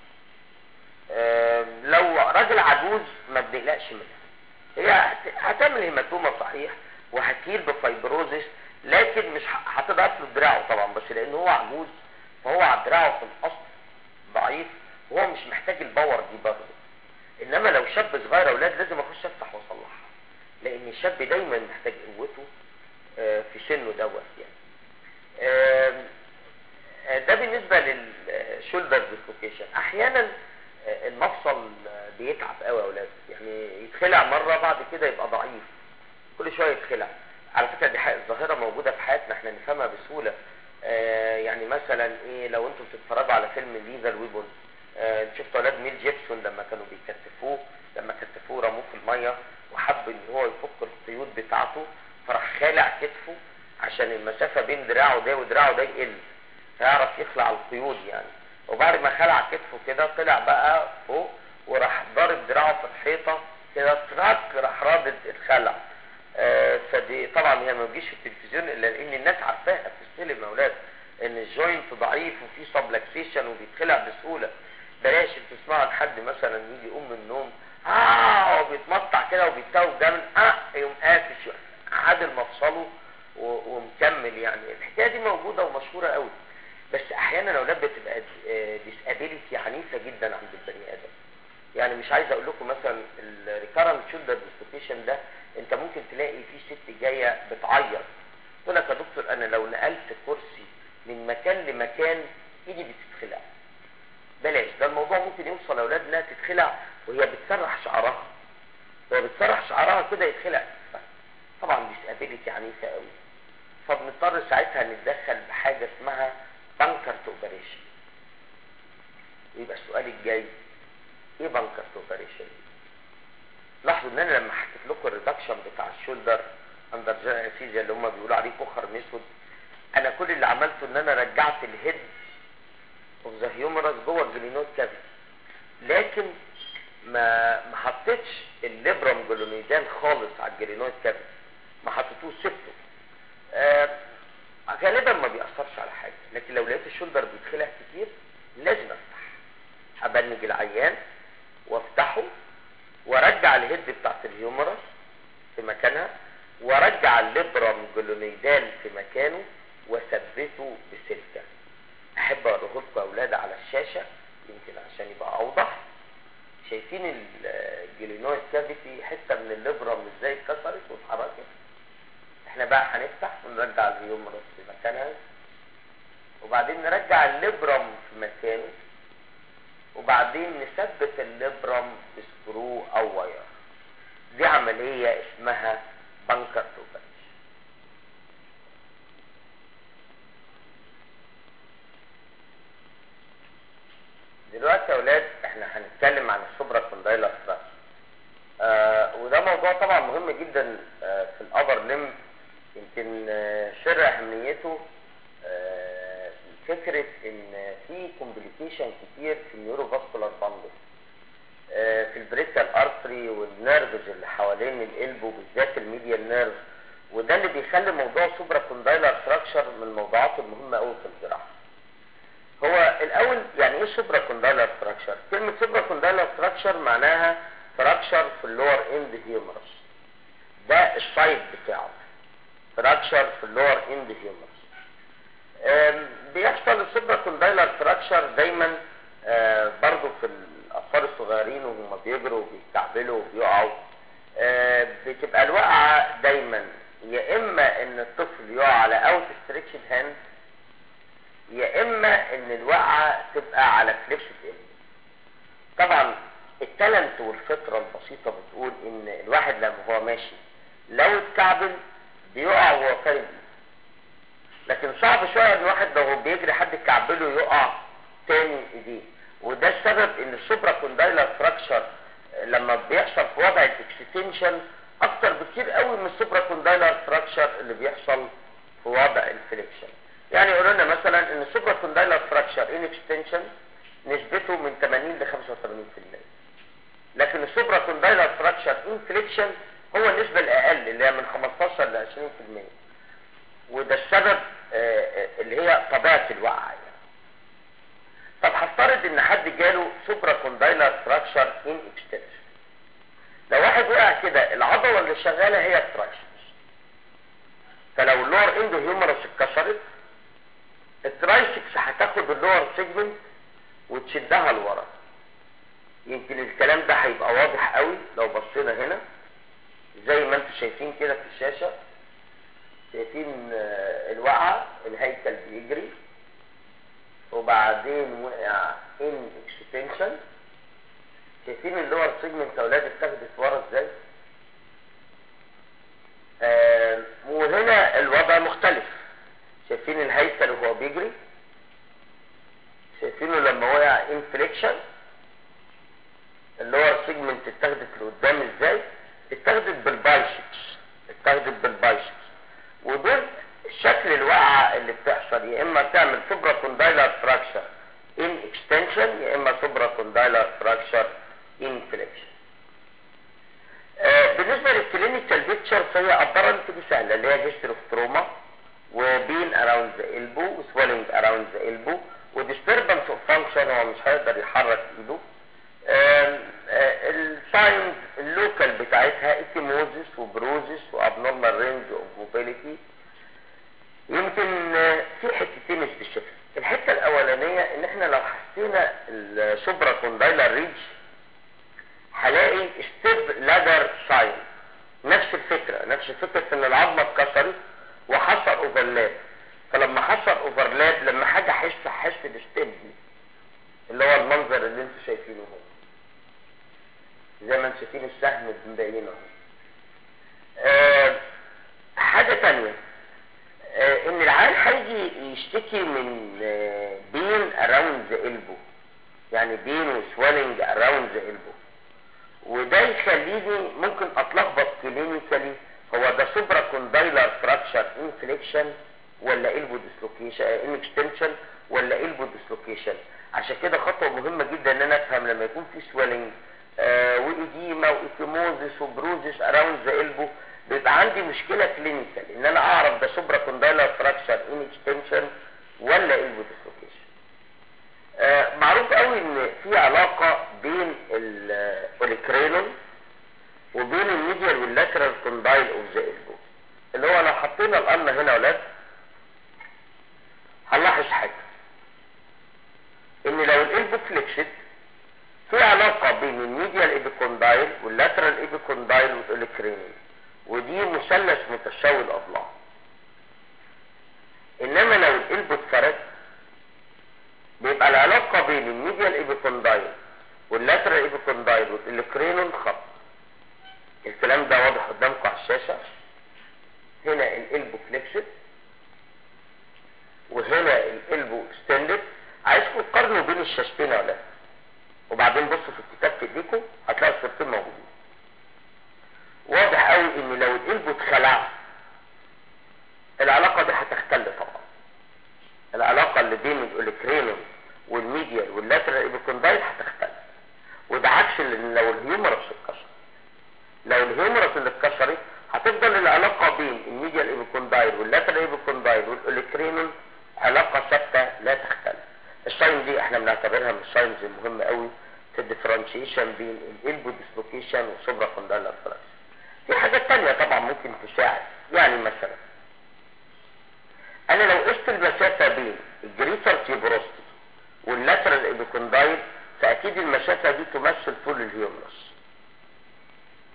آه، لو راجل عجوز ما بنقلقش منها هي هت- هتعمل هيماتوما صحيح وهتهيل بفايبروزيس لكن مش ه- هتضعف له دراعه طبعا بس لان هو عجوز فهو على دراعه في الاصل ضعيف وهو مش محتاج الباور دي برضه انما لو شاب صغير يا اولاد لازم اخش افتح واصلحها لان الشاب دايما محتاج قوته آه، في سنه دوت يعني آم، آه، ده بالنسبه للشولدر ديسلوكيشن احيانا آه، المفصل آه، بيتعب قوي يا اولاد يعني يتخلع مره بعد كده يبقى ضعيف كل شويه يتخلع على فكره دي حق- ظاهره موجوده في حياتنا احنا نفهمها بسهوله آه، يعني مثلا ايه لو انتم بتتفرجوا على فيلم ليزر ويبون آه، شفتوا اولاد ميل جيبسون لما كانوا بيكتفوه لما كتفوه رموه في الميه وحب ان هو يفك القيود بتاعته فراح خالع كتفه عشان المسافه بين دراعه ده ودراعه ده يقل فيعرف يخلع القيود يعني وبعد ما خلع كتفه كده طلع بقى فوق وراح ضارب دراعه في الحيطه كده تراك راح رادد اتخلع آه، فدي طبعا هي ما بتجيش في التلفزيون الا لان الناس عارفاها بتستلم يا اولاد ان الجوينت ضعيف وفي سبلكسيشن وبيتخلع بسهوله بلاش انتوا تسمعوا عن حد مثلا يجي يقوم من النوم اه وبيتمطع كده وبيتوه جامد اه يقوم قافش عادل مفصله و- ومكمل يعني الحكايه دي موجوده ومشهوره قوي بس احيانا الاولاد بتبقى ديسابيليتي عنيفه جدا عند البني ادم يعني مش عايز اقول لكم مثلا الريكارنت شولدر ديسلوكيشن ده انت ممكن تلاقي في ست جايه بتعيط تقول لك يا دكتور انا لو نقلت كرسي من مكان لمكان ايدي بتتخلع بلاش ده الموضوع ممكن يوصل لاولاد انها تتخلع وهي بتسرح شعرها وهي بتسرح شعرها كده يتخلع طبعا ديسابيليتي عنيفه قوي فبنضطر ساعتها نتدخل بحاجه اسمها بانكرت اوبريشن يبقى السؤال الجاي ايه بانكرت اوبريشن لاحظوا ان انا لما حكيت لكم الريدكشن بتاع الشولدر اندر جنرال اللي هم بيقولوا عليه كخر مسود انا كل اللي عملته ان انا رجعت الهيد اوف ذا هيومرس جوه الجلينويد كافيتي لكن ما ما حطيتش الليبرم جلونيدان خالص على الجلينويد كافيتي ما حطيتوش سبته آه غالبا ما بيأثرش على حاجه لكن لو لقيت الشولدر بيتخلع كتير لازم افتح ابنج العيان وافتحه وارجع الهيد بتاعت الهيومرس في مكانها وارجع الليبرم جلونيدال في مكانه واثبته بسلكه احب اوريه لكم يا اولاد على الشاشه يمكن عشان يبقى اوضح شايفين الجلينويد كافيتي حته من الليبرم ازاي اتكسرت واتحركت احنا بقى هنفتح ونرجع الهيومرس في مكانها وبعدين نرجع الليبرم في مكانه وبعدين نثبت الليبرم بسكرو او واير دي عملية اسمها بانكر توبرج دلوقتي يا اولاد احنا هنتكلم عن السوبرا كوندايلر ستراكشر آه وده موضوع طبعا مهم جدا آه في الابر لم يمكن آه سر اهميته آه فكرة ان في كومبليكيشن كتير في النيورو فاسكولار باندل آه في البريكال ارتري والنيرفز اللي حوالين القلب وبالذات الميديال نيرف وده اللي بيخلي موضوع سوبرا كوندايلر ستراكشر من الموضوعات المهمة قوي في الجراحة هو الاول يعني ايه سوبرا كوندايلر ستراكشر كلمة سوبرا كوندايلر ستراكشر معناها ستراكشر في اللور اند هيومرس ده السايد بتاعه ستراكشر في اللور اند هيومرس بيحصل السوبرا كوندايلر ستراكشر دايما آه برضو في الاطفال الصغيرين وهم بيجروا وبيستعبلوا وبيقعوا آه بتبقى الوقعة دايما يا اما ان الطفل يقع على اوت ستريتشد هاند يا اما ان الوقعة تبقى على فليكسد ايد طبعا التالنت والفطرة البسيطة بتقول ان الواحد لما هو ماشي لو اتكعبل بيقع وهو فارد ايده لكن صعب شوية ان الواحد لو هو بيجري حد يكعبله يقع تاني ايديه وده السبب ان السوبرا كوندايلر فراكشر لما بيحصل في وضع الاكستنشن اكتر بكتير قوي من السوبرا كوندايلر فراكشر اللي بيحصل في وضع الفليكشن يعني يقولوا لنا مثلا ان السوبرا كوندايلر فراكشر ان اكستنشن نسبته من 80 ل 85% لكن السوبرا كوندايلر فراكشر ان فليكشن هو النسبة الاقل اللي هي من 15 ل 20% وده السبب اللي هي طبيعة الوقعة يعني. طب هفترض ان حد جاله سوبرا كوندايلر فراكشر ان اكستنشن لو واحد وقع كده العضلة اللي شغالة هي الترايسبس فلو اللور اندو هيومرس اتكسرت الترايسبس هتاخد اللور سيجمنت وتشدها لورا يمكن الكلام ده هيبقى واضح قوي لو بصينا هنا زي ما انتم شايفين كده في الشاشة شايفين الوقعة الهيكل بيجري وبعدين وقع ان اكستنشن شايفين اللور سيجمنت اولاد اتاخدت ورا ازاي آه وهنا الوضع مختلف شايفين الهيكل وهو بيجري شايفينه لما وقع انفليكشن اللور سيجمنت اتاخدت لقدام ازاي اتاخدت بالبايسبس اتاخدت بالبايسبس ودول شكل الوقعة اللي بتحصل يا اما تعمل سوبرا كوندايلر فراكشر ان اكستنشن يا اما سوبرا كوندايلر فراكشر ان فليكشن آه بالنسبة للكلينيكال بيكتشر فهي ابرنت دي سهلة اللي هي هيستري اوف تروما وبين اراوند ذا البو وسويلنج اراوند ذا البو وديستربنس اوف فانكشن هو مش هيقدر يحرك ايده الساينز اللوكال بتاعتها ايتيموزيس وبروزيس وابنورمال رينج اوف موبيليتي يمكن في حتتين مش بالشكل الحته الاولانيه ان احنا لو حسينا السوبرا كوندايلر ريج هلاقي ستيب لادر ساين نفس الفكره نفس فكره ان العظمه اتكسرت وحصل اوفرلاب فلما حصل اوفرلاب لما حاجه احس احس الستيب دي اللي هو المنظر اللي انتم شايفينه هو زي ما انتم شايفين السهم مبينه أه حاجه تانية أه ان العيان هيجي يشتكي من أه بين اراوند ذا البو يعني بين وسويلنج اراوند ذا البو وده يخليني ممكن اتلخبط كلينيكالي هو ده سوبرا كوندايلر فراكشر انفليكشن ولا البو ديسلوكيشن ان اكستنشن ولا البو ديسلوكيشن عشان كده خطوه مهمه جدا ان انا افهم لما يكون في سويلنج آه وايديما وايتيموزيس وبروزيس اراوند ذا البو بيبقى عندي مشكله كلينيكال ان انا اعرف ده سوبرا كوندايلر فراكشر ان اكستنشن ولا البو ديسلوكيشن آه معروف قوي ان في علاقه بين الاوليكرينون وبين الميديال واللاترال كوندايل اوف ذا البو اللي هو لو حطينا القلم هنا يا ولاد هنلاحظ حاجه ان لو الالبو فليكسد في علاقة بين الميديال ايبيكوندايل واللاترال ايبيكوندايل والاوليكرينين ودي مثلث متساوي الاضلاع انما لو الالبو اتفرد بيبقى العلاقة بين الميديال ايبيكوندايل واللاترال ايبيكوندايل والاوليكرينين خط الكلام ده واضح قدامكم على الشاشة هنا الالبو فليكسد وهنا الالبو اكستندد عايزكم تقارنوا بين الشاشتين يا ولاد وبعدين بصوا في الكتاب في ايديكم هتلاقوا الصورتين موجودين واضح قوي ان لو القلب اتخلع العلاقه دي هتختل طبعا العلاقه اللي بين الاوليكرينوم والميديال واللاترال ايبيكوندايل هتختل وده عكس اللي لو الهيومرس اتكسر لو الهيومرس اللي اتكسرت هتفضل العلاقه بين الميديال ايبيكوندايل واللاترال ايبيكوندايل والاوليكرينوم علاقه ثابته لا تختلف الساين دي احنا بنعتبرها من الساينز المهمة قوي في الديفرنشيشن بين الالبو ديسلوكيشن والسوبرا كوندايلر فراكشن في حاجات تانية طبعا ممكن تساعد يعني مثلا انا لو قست المسافة بين الجريتر تيبروستي واللاترال ايبيكوندايل فاكيد المسافة دي تمثل طول الهيومنس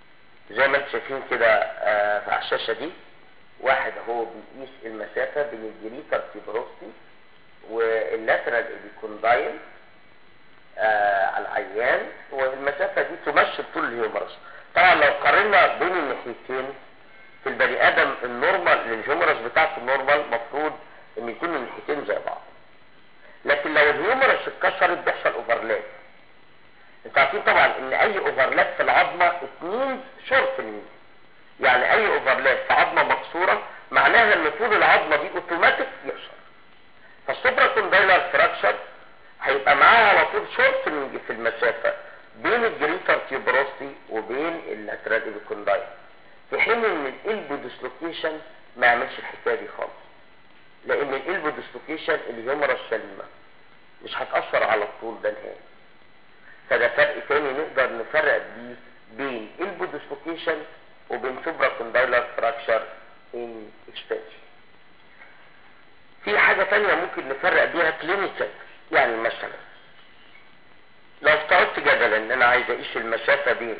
زي ما انتم شايفين كده آه، على الشاشه دي واحد اهو بيقيس المسافه بين الجريتر تيبروستي واللاترال ايبيكوندايل آه على العيان والمسافه دي تمثل طول الهيومرس طبعا لو قارنا بين الناحيتين في البني ادم النورمال الهيومرس بتاعته النورمال المفروض ان يكون الناحيتين زي بعض لكن لو الهيومرس اتكسرت بيحصل اوفرلاب انتوا عارفين طبعا ان اي اوفرلاب في العظمه اتنين شورتنج يعني اي اوفرلاب في عظمه مكسوره معناها ان طول العظمه دي اوتوماتيك يقصر فالسوبرا كوندايلر فراكشر هيبقى معاها على طول شورتنج في المسافه بين الجريتر تيوبروستي وبين اللاترال ايبيكوندايل في حين ان الالبو ديسلوكيشن ما يعملش الحكايه دي خالص لان الالبو ديسلوكيشن الهيومرس سليمه مش هتاثر على الطول ده نهائي فده فرق تاني نقدر نفرق بيه بين البو ديسلوكيشن وبين سوبرا كوندايلر فراكشر ان اكستنشن في حاجة تانية ممكن نفرق بيها كلينيكال يعني مثلا لو افترضت جدلا ان انا عايز اقيس المسافة بين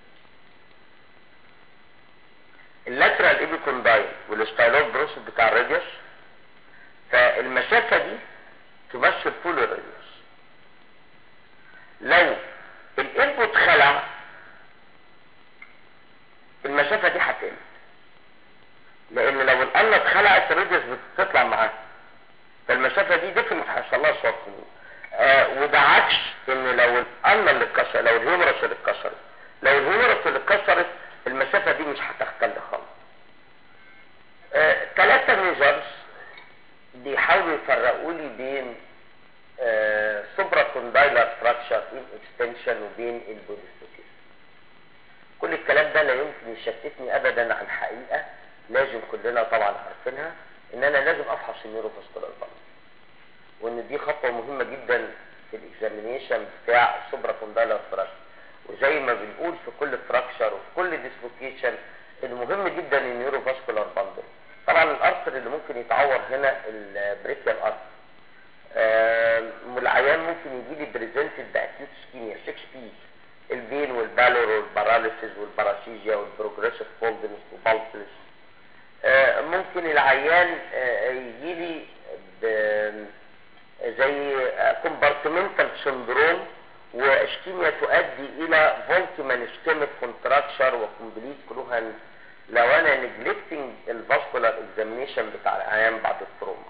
اللاترال ايبيكوندايل والستايلوت بروسس بتاع الراديوس فالمسافة دي تمثل طول الراديوس لو الانبوت خلع المسافة دي هتقل لان لو القلة اتخلعت الراديوس بتطلع معاها فالمسافة دي ديفنت هيحصل لها شورتنج آه وده عكس ان لو القلة اللي اتكسر لو الهيومرس اللي اتكسرت لو الهيومرس اللي اتكسرت المسافة دي مش هتختل خالص آه ثلاثة ميجرز بيحاولوا يفرقوا لي بين آه سوبرا كوندايلر فراكشر ان اكستنشن وبين البوديستوكيس كل الكلام ده لا يمكن يشتتني ابدا عن حقيقة لازم كلنا طبعا عارفينها ان انا لازم افحص النيوروفاسكولار بالانس وان دي خطوه مهمه جدا في الاكزامينيشن بتاع السوبرا كوندايلر فراكشر وزي ما بنقول في كل فراكشر وفي كل ديسلوكيشن المهم جدا النيوروفاسكولار باندل طبعا الارثر اللي ممكن يتعور هنا البريكيال ارثر والعيان ممكن يجي لي بريزنتد باكيوت سكيميا 6 بي الفين والبالور والباراليسيس والباراسيجيا والبروجريسيف فولدنس وبالسلس ممكن العيان يجي لي زي كومبارتمنتال سندروم واشكيميا تؤدي الى فولتمان اسكيميك كونتراكشر وكومبليت كلوهان لو انا نجلكتنج الفاسكولار اكزامينيشن بتاع العيان بعد التروما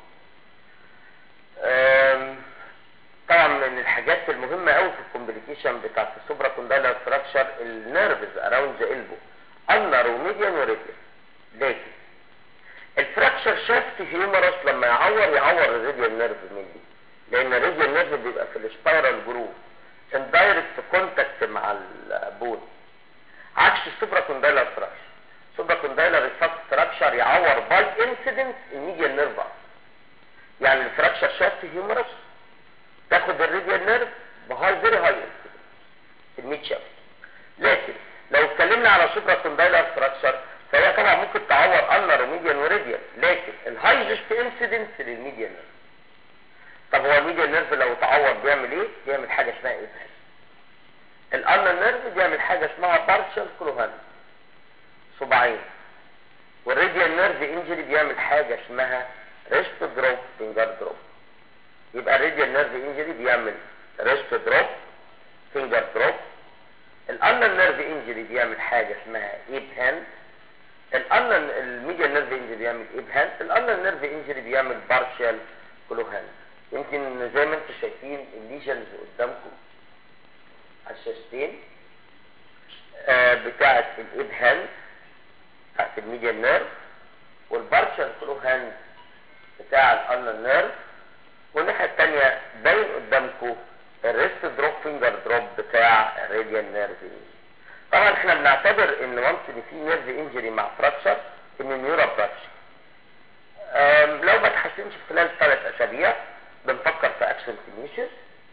طبعا من الحاجات المهمه قوي في الكومبليكيشن بتاعت السوبرا كوندايلر فراكشر النيرفز اراوند ذا البو النر وميديان وريديان لكن الفراكشر شافت هيومرس لما يعور يعور الراديال نيرف مني لان الراديال نيرف بيبقى في السبايرال جروف ان دايركت كونتاكت مع البون عكس السوبرا كوندايلر فراكشر سوبرا كوندايلر فراكشر يعور باي انسيدنت الميديال نيرف يعني الفراكشر شافت هيومرس تاخد الراديال نيرف بهاي فيري هاي انسيدنت في الميد شافت لكن لو اتكلمنا على سوبرا كوندايلر فراكشر فهي طبعا ممكن تعور النر وميديان وريديان لكن الهايزست انسيدنت للميديان نيرف طب هو الميديان نيرف لو تعور بيعمل ايه؟ بيعمل حاجه اسمها ابهام الالنر نيرف بيعمل حاجه اسمها بارشال كلوهان صباعين والريديان نيرف انجري بيعمل حاجه اسمها ريست دروب فينجر دروب يبقى الريديان نيرف انجري بيعمل ريست دروب فينجر دروب الالنر نيرف انجري بيعمل حاجه اسمها ايب هاند الالنر الميديال نيرف انجري بيعمل ايب هاند الالنر نيرف انجري بيعمل بارشال كلو هاند يمكن زي ما انتم شايفين الليجنز قدامكم على الشاشتين آه بتاعه الايب هاند بتاعه الميديال نيرف والبارشال كلو هاند بتاع الالنر نيرف والناحيه الثانيه باين قدامكم الريست دروب فينجر دروب بتاع الراديال نيرف طبعا احنا بنعتبر ان وانس ان في نيرف انجري مع فراكشر ان النيورا فراكشر لو ما تحسنش في خلال ثلاث اسابيع بنفكر في اكشن تنيشس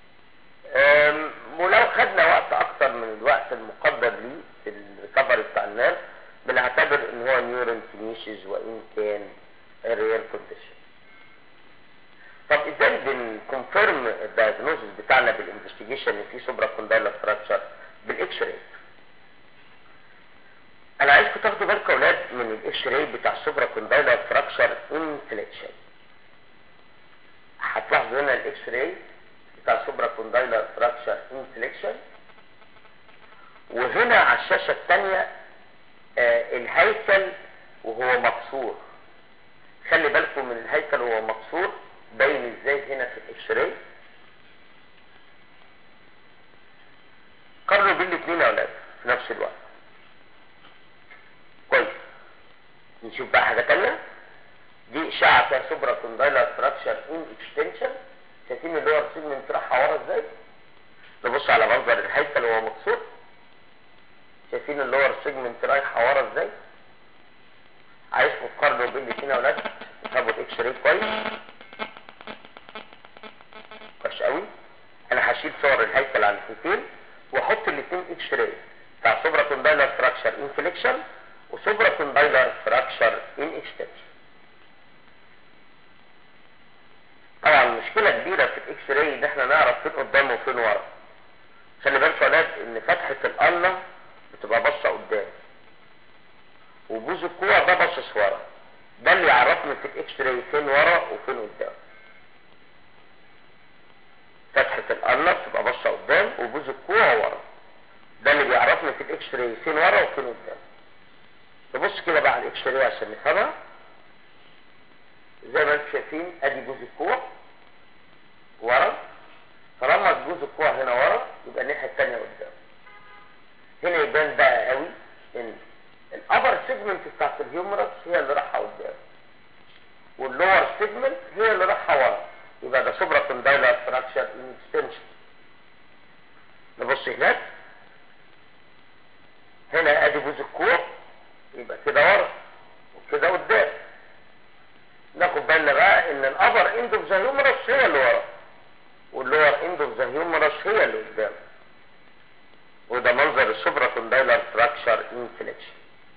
ولو خدنا وقت اكتر من الوقت المقدر ليه في الريكفري بتاع النيرف بنعتبر ان هو نيورال تنيشس وان كان رير كونديشن طب ازاي بنكونفيرم الدايجنوزس بتاعنا بالانفستيجيشن ان في سوبرا كوندايلر فراكشر بالاكس راي انا عايزكم تاخدوا بالكم يا اولاد من الاكس راي بتاع السوبرا كوندايلر فراكشر انفليكشن هتلاحظوا هنا الاكس راي بتاع السوبرا كوندايلر فراكشر انفليكشن وهنا على الشاشه الثانيه آه الهيكل وهو مكسور خلي بالكم من الهيكل وهو مكسور باين ازاي هنا في الاكس راي قارنوا بين الاثنين يا اولاد في نفس الوقت كويس نشوف بقى حاجه تانية دي اشعه فيها سوبرا كوندايلر فراكشر ان اكستنشن شايفين اللور سيجمنت رايحه ورا ازاي نبص على منظر الهيكل وهو مكسور شايفين اللور سيجمنت رايحه ورا ازاي عايزكم تقارنوا بين الاثنين يا اولاد تاخدوا الاكس راي كويس كويس قوي انا هشيل صور الهيكل عن الحيتين واحط الاثنين اكس راي بتاع سوبرا كوندايلر فراكشر انفليكشن وسوبرا كوندايلر فراكشر ان اكستنشن طبعا مشكله كبيره في الاكس راي ان احنا نعرف فين قدام وفين ورا خلي بالكم يا اولاد ان فتحه القلة بتبقى باصه قدام وبوز الكوع ده باصص ورا ده اللي يعرفني في الاكس راي فين ورا وفين قدام فتحة القلة بتبقى باصة قدام وبوز الكوع ورا ده اللي بيعرفني في الاكس راي فين ورا وفين قدام نبص كده بقى على الاكس راي عشان نفهمها زي ما انتم شايفين ادي بوز الكوع ورا طالما بوز الكوع هنا ورا يبقى الناحية التانية قدام هنا يبان بقى قوي ان الابر سيجمنت بتاعت الهيومرس هي اللي رايحه قدام واللور سيجمنت هي اللي رايحه ورا يبقى ده سوبرا كوندايلر فراكشر ان اكستنشن نبص هناك هنا ادي بوز الكوع يبقى كده ورا وكده قدام ناخد بالنا بقى ان الابر اند اوف ذا هيومرس هي اللي ورا واللور اند اوف ذا هيومرس هي اللي قدام وده منظر السوبرا كوندايلر فراكشر انفليكشن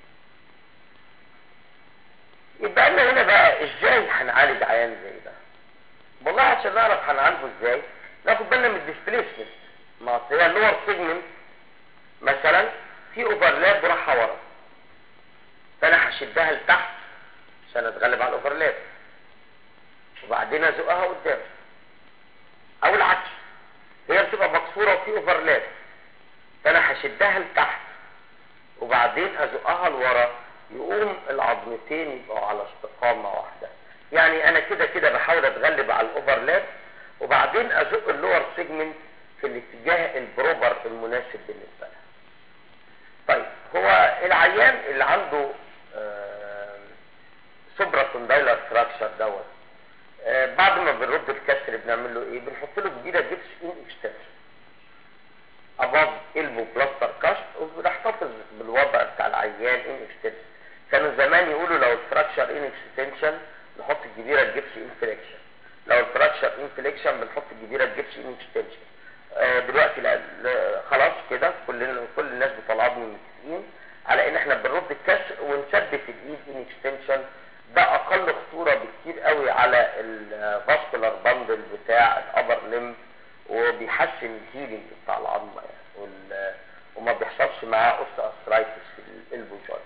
يبقى لنا هنا بقى ازاي هنعالج عيان زي ده والله عشان نعرف هنعالجه ازاي ناخد بالنا من الديسبليسمنت ما أصل هي اللور سيجمنت مثلا في اوفرلاب رايحه ورا فانا هشدها لتحت عشان اتغلب على الاوفرلاب وبعدين ازقها قدام او العكس هي بتبقى مكسوره وفي اوفرلاب فانا هشدها لتحت وبعدين ازقها لورا يقوم العظمتين يبقوا على استقامه واحده يعني انا كده كده بحاول اتغلب على الاوفرلاب وبعدين ازق اللور سيجمنت في الاتجاه البروبر المناسب بالنسبه لها طيب هو العيان اللي عنده آه سوبرا كوندايلر فراكشر دوت آه بعد ما بنرد الكسر بنعمل له ايه بنحط له جديده جبس ان اكستنشن اباف البو بلاستر كاست وبنحتفظ بالوضع بتاع العيان ان اكستنشن كانوا زمان يقولوا لو الفراكشر ان اكستنشن نحط الجبيره الجبس انفليكشن لو الفراكشر انفليكشن بنحط الجبيره الجبس ان اكستنشن آه دلوقتي لا لا خلاص كده كل كل الناس بطلعبني متفقين على ان احنا بنرد الكسر ونثبت الايد ان اكستنشن ده اقل خطوره بكتير قوي على الفاسكولار باندل بتاع الابر لم وبيحسن الهيلينج بتاع العظمه يعني وما بيحصلش معاه اوستيوارثرايتس في الالبو جوينت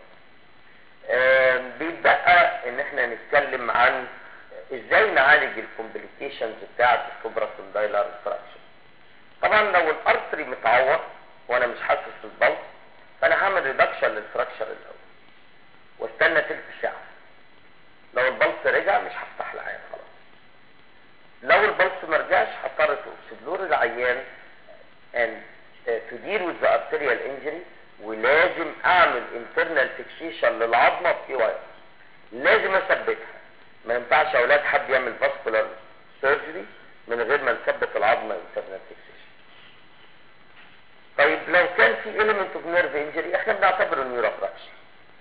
بيتبقى ان احنا نتكلم عن ازاي نعالج الكومبليكيشنز بتاعه الكوبرا كوندايلر فراكشن طبعا لو الارتري متعور وانا مش حاسس بالبلط فانا هعمل ريدكشن للفراكشر الاول واستنى تلت ساعه لو البلط رجع مش هفتح العيان خلاص لو البلط ما رجعش هضطر توكسيدلور العيان and uh, to deal with the arterial injury ولازم اعمل internal fixation للعظمه بتي واير لازم اثبتها ما ينفعش اولاد حد يعمل vascular surgery من غير ما نثبت العظمه internal fixation طيب لو كان في element of nerve injury احنا بنعتبره نيوروفراكشن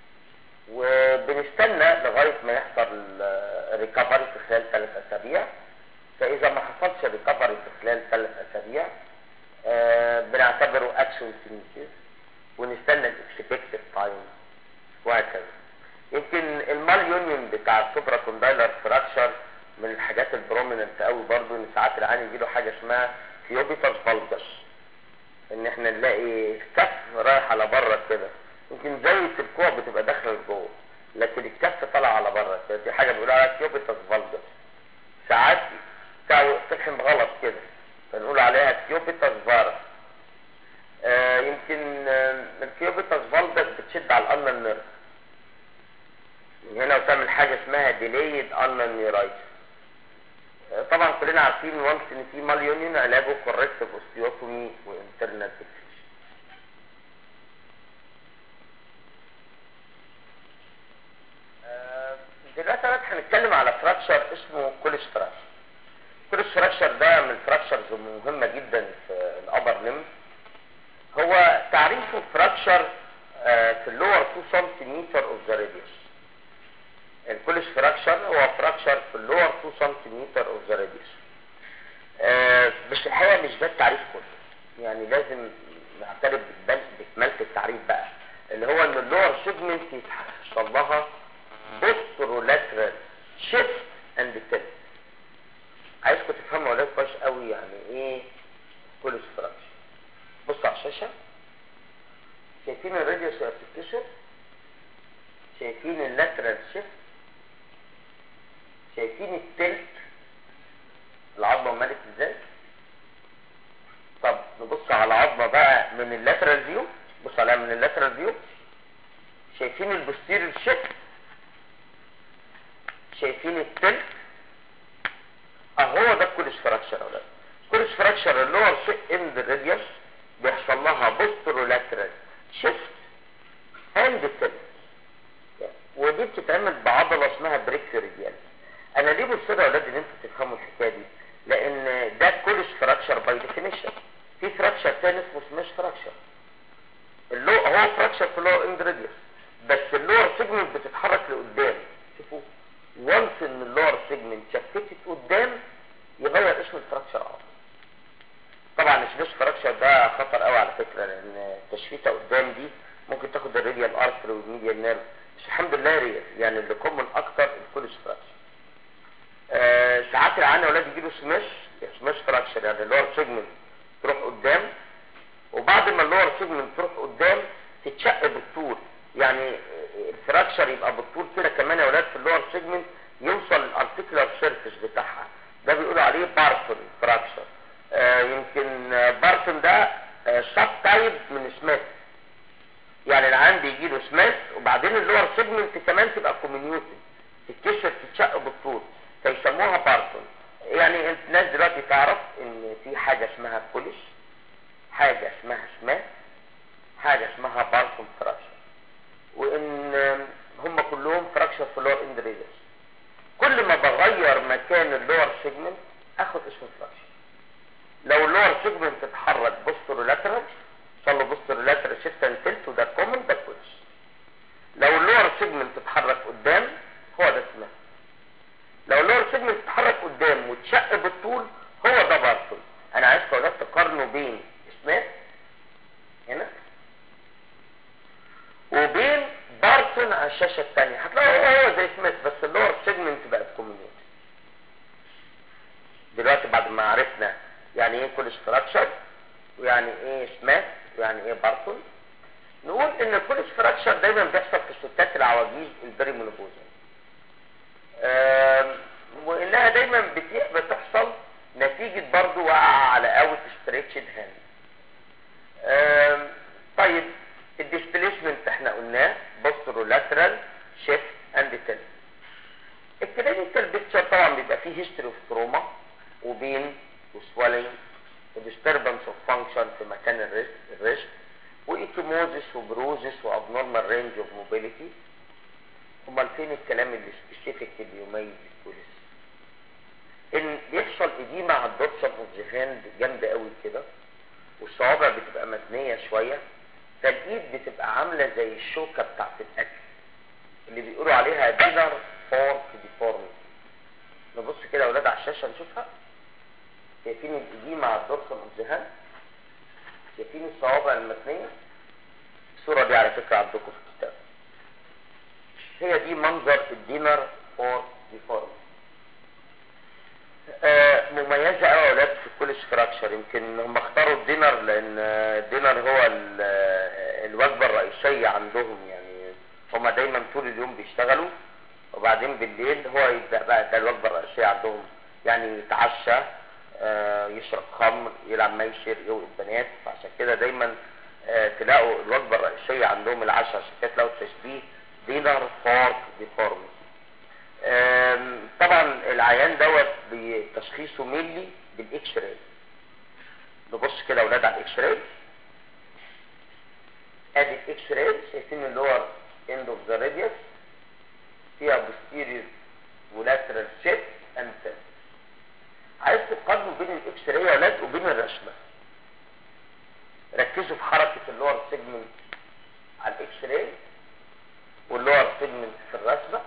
وبنستنى لغايه ما يحصل ريكفري في خلال ثلاث اسابيع فاذا ما حصلش ريكفري في خلال ثلاث اسابيع آه بنعتبره اكشن سينيسيس ونستنى الاكسبكتد تايم وهكذا يمكن المال يونيون بتاع السوبرا كوندايلر فراكشر من الحاجات البروميننت قوي برضو ان ساعات العين يجي له حاجه اسمها كيوبيتاس فالجس ان احنا نلاقي الكف رايح على بره كده يمكن زي الكوع بتبقى داخله لجوه لكن الكف طالع على بره دي حاجه بيقولوا عليها كيوبيتاس فالجس ساعات تعو- تفهم غلط كده فنقول عليها كيوبيتاس فارس آه يمكن آه الكيوبيتاس فالجس بتشد على الانر نيرف من هنا وتعمل حاجه اسمها ديليد انر نيرايتس طبعا كلنا عارفين وانس ان في مال يونيون علاجه كوركتيف اوستيوتومي وانترنال فيكسيشن آه، دلوقتي بقى هنتكلم على فراكشر اسمه كوليس فراكشر كوليس فراكشر ده من الفراكشرز المهمه جدا في الابر ليم هو تعريفه فراكشر في اللور 2 سنتيمتر اوف ذا راديوس الكوليس فراكشر هو فراكشر في اللور 2 سنتيمتر اوف ذا راديوس بس الحقيقه مش ده التعريف كله يعني لازم نعترف بكمال- بكماله التعريف بقى اللي هو ان اللور سيجمنت يتحصل لها بوسترولاترال شيفت اند تيلت عايزكم تفهموا يا ولاد كويس قوي يعني ايه كوليس فراكشر بصوا على الشاشه شايفين الراديوس وهي بتتكسر شايفين اللاترال شيفت شايفين التلت العظمه مالت ازاي طب نبص على العظمه بقى من اللاترال فيو بص عليها من اللاترال فيو شايفين البوستيريور شيفت شايفين التلت اهو ده الكوليس فراكشر يا ولاد الكوليس فراكشر اللور اند الراديوس بيحصل لها بوسترولاترال شيفت اند تلت ودي بتتعمل بعضله اسمها بريكيوريديال انا ليه بصير يا اولاد ان انتوا تفهموا الحكايه دي لان ده كوليس فراكشر باي ديفينيشن في فراكشر تاني اسمه سماش فراكشر اللو هو فراكشر في اللور اند راديوس بس اللور سيجمنت بتتحرك لقدام شوفوا وانس ان اللور سيجمنت شفتت قدام يغير اسم الفراكشر على طول طبعا السماش فراكشر ده خطر قوي على فكره لان تشفيته قدام دي ممكن تاخد الراديال ارتري والميديال نيرف بس الحمد لله ريال يعني اللي كومن اكتر الكوليس فراكشر آه ساعات العيان اولاد يجي له سماش سماش فراكشر يعني اللور سيجمنت تروح قدام وبعد ما اللور سيجمنت تروح قدام تتشق بالطول يعني الفراكشر يبقى بالطول كده كمان يا اولاد في اللور سيجمنت يوصل الارتيكولار سيرفيس بتاعها ده بيقولوا عليه بارتون فراكشر آه يمكن آه، بارتون ده سب تايب من سميث يعني العيان بيجي له سميث وبعدين اللور سيجمنت كمان تبقى كومينيوتد تتكسر تتشق بالطول فيسموها بارتون يعني الناس دلوقتي تعرف ان في حاجه اسمها كوليش حاجه اسمها سميث حاجه اسمها بارتون فراكشر وان هم كلهم فراكشر في اللور اند ريدرز كل ما بغير مكان اللور سيجمنت اخد اسم فراكشر لو اللور سيجمنت اتحرك بوسترولاترال صار له بوسترولاترال شيفت اند تلت وده كومن ده كويس لو اللور سيجمنت اتحرك قدام هو ده اسمه لو اللور سيجمنت اتحرك قدام واتشق بالطول هو ده بارتون انا عايزكم يا ولاد تقارنوا بين سميث هنا وبين بارتون على الشاشه الثانيه هتلاقوا هو هو زي سميث بس اللور سيجمنت بقت كوميونيتي دلوقتي بعد ما عرفنا يعني ايه كل ستراكشر ويعني ايه سميث ويعني ايه بارتون نقول ان الكول ستراكشر دايما بيحصل في الستات العواجيز البري مونوبوزال آم، وانها دايما بت- بتحصل نتيجة برضو وقع على اوت ستريتشد هاند طيب الديسبليسمنت احنا قلناه بوسترولاترال شيفت اند تل الكلينيكال بيكتشر طبعا بيبقى فيه هيستوري اوف تروما وبين وسوالينج وديستربنس اوف فانكشن في مكان الريست الريست وايكيموزيس وبروزيس وابنورمال رينج اوف موبيليتي امال فين الكلام اللي سبيسيفيك اللي يميز الكوليس ان بيحصل اديمه على الدورسال اوف ذا هاند جامده قوي كده والصوابع بتبقى متنيه شويه فالايد بتبقى عامله زي الشوكه بتاعت الاكل اللي بيقولوا عليها دينر فورك ديفورميتي نبص كده يا اولاد على الشاشه نشوفها شايفين الاديمه على الدورسال اوف ذا هاند شايفين الصوابع المتنيه الصوره دي على فكره عندكم في الكتاب هي دي منظر الدينر فور ديفورميتي آه، مميزه قوي يا اولاد في كل ستراكشر يمكن هم اختاروا الدينر لان آه، الدينر هو ال- آه، الوجبة الرئيسية عندهم يعني هما دايما طول اليوم بيشتغلوا وبعدين بالليل هو يبدأ بقى ده الوجبة الرئيسية عندهم يعني يتعشى آه، يشرب خمر يلعب ميشر يوقف بنات فعشان كده دايما آه، تلاقوا الوجبة الرئيسية عندهم العشاء عشان كده تلاقوا التشبيه دينر فارك ديفورمي طبعا العيان دوت بتشخيصه ميلي بالاكس راي نبص كده يا اولاد على الاكس راي ادي الاكس راي شايفين اللور اند اوف ذا راديوس فيها posterior ولاترال شيت اند عايز تقارنوا بين الاكس راي يا اولاد وبين الرسمه ركزوا في حركه اللور سيجمنت على الاكس راي واللور سيجمنت في الرسمه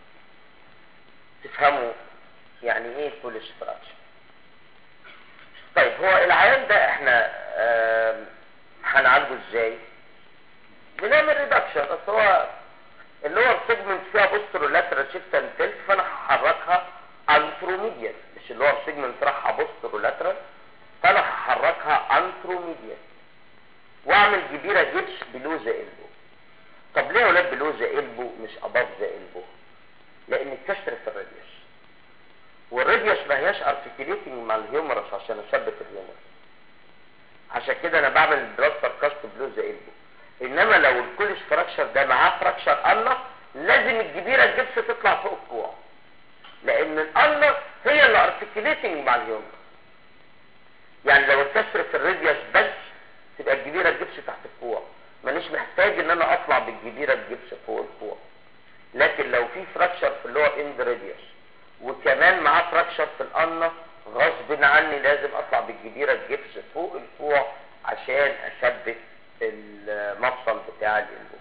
تفهموا يعني ايه فول ستراكشر طيب هو العيان ده احنا آم، هنعالجه ازاي بنعمل ريدكشن بس هو اللور سيجمنت فيها بوسترو لاترال شيفت اند تلت فانا هحركها انتروميديال مش اللور سيجمنت رايحه بوسترو لاترال فانا هحركها انتروميديال واعمل جبيره جبس بلو ذا البو طب ليه يا ولاد بلو ذا البو مش اباف ذا البو لان الكسر في الراديوس والراديوس ما هياش ارتكيليتنج مع الهيومرس عشان اثبت الهيومرس عشان كده انا بعمل البلاستر كاست بلو ذا البو انما لو الكل ستراكشر ده معاه فراكشر الله لازم الجبيره الجبس تطلع فوق الكوع لان الالة هي اللي ارتكيليتنج مع الهيومرس يعني لو الكسر في الراديوس بس تبقى الجبيره الجبس تحت الكوع مانيش محتاج ان انا اطلع بالجبيره الجبس فوق الكوع لكن لو في فراكشر في اللور اند راديوس وكمان معاه فراكشر في القنة غصب عني لازم اطلع بالجبيرة الجبس فوق الكوع عشان اثبت المفصل بتاع القلب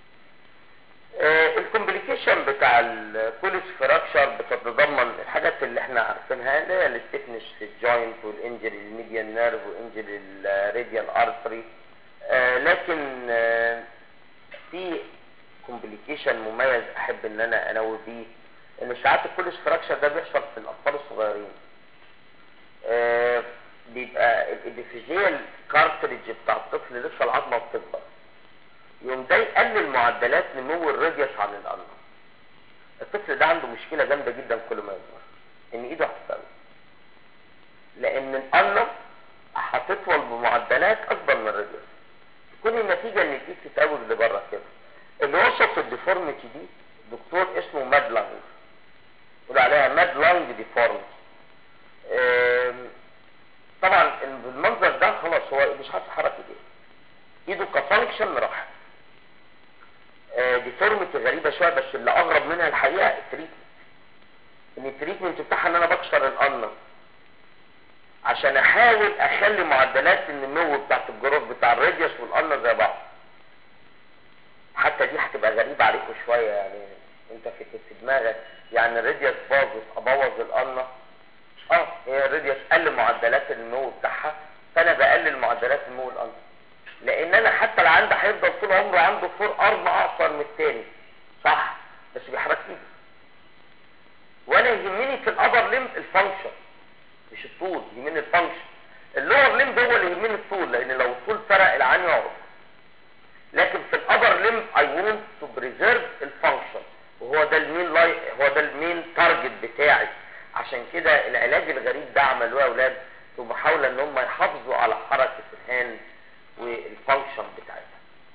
الكومبليكيشن بتاع البوليس فراكشر بتتضمن الحاجات اللي احنا عارفينها اللي هي الستيفنس في الجوينت والانجري الميديان نيرف وانجري الراديال ارتري لكن آه، في كومبليكيشن مميز احب ان انا انوه بيه ان ساعات الكوليس فراكشر ده بيحصل في الاطفال الصغيرين آه، بيبقى الابيفيزيال كارتريج بتاع الطفل لسه العظمه بتكبر يقوم ده يقلل معدلات نمو الراديوس عن القلب الطفل ده عنده مشكله جامده جدا كل ما يكبر ان ايده هتتسوي لان القلب هتطول بمعدلات اكبر من الراديوس تكون النتيجه ان الايد تتقوج لبره كده اللي وصف الديفورميتي دي دكتور اسمه ماد لانج يقول عليها ماد لانج ديفورميتي آم، طبعا بالمنظر ده خلاص هو مش عارف يحرك ايديه ايده كفانكشن راح ديفورميتي غريبه شويه بس اللي اغرب منها الحقيقه التريتمنت ان التريتمنت بتاعها ان انا بكسر القنه عشان احاول اخلي معدلات النمو بتاعت الجروف بتاع الراديوس والقنه زي بعض حتى دي هتبقى غريبة عليكم شوية يعني انت في في دماغك يعني الراديوس باظت ابوظ القنة اه هي الراديوس قل معدلات النمو بتاعها فانا بقلل معدلات نمو القنة لان انا حتى اللي عندي هيفضل طول عمره عنده فور ارم اقصر من التاني صح بس بيحرك ايده وانا يهمني في الابر ليم الفانكشن مش الطول يهمني الفانكشن اللور ليم هو اللي يهمني الطول لان لو الطول فرق العين يعرف لكن في الابر ليم اي ونت تو بريزيرف الفانكشن وهو ده المين لاي هو ده المين تارجت بتاعي عشان كده العلاج الغريب ده عملوه يا اولاد في محاوله ان هم يحافظوا على حركه الهاند والفانكشن بتاعتها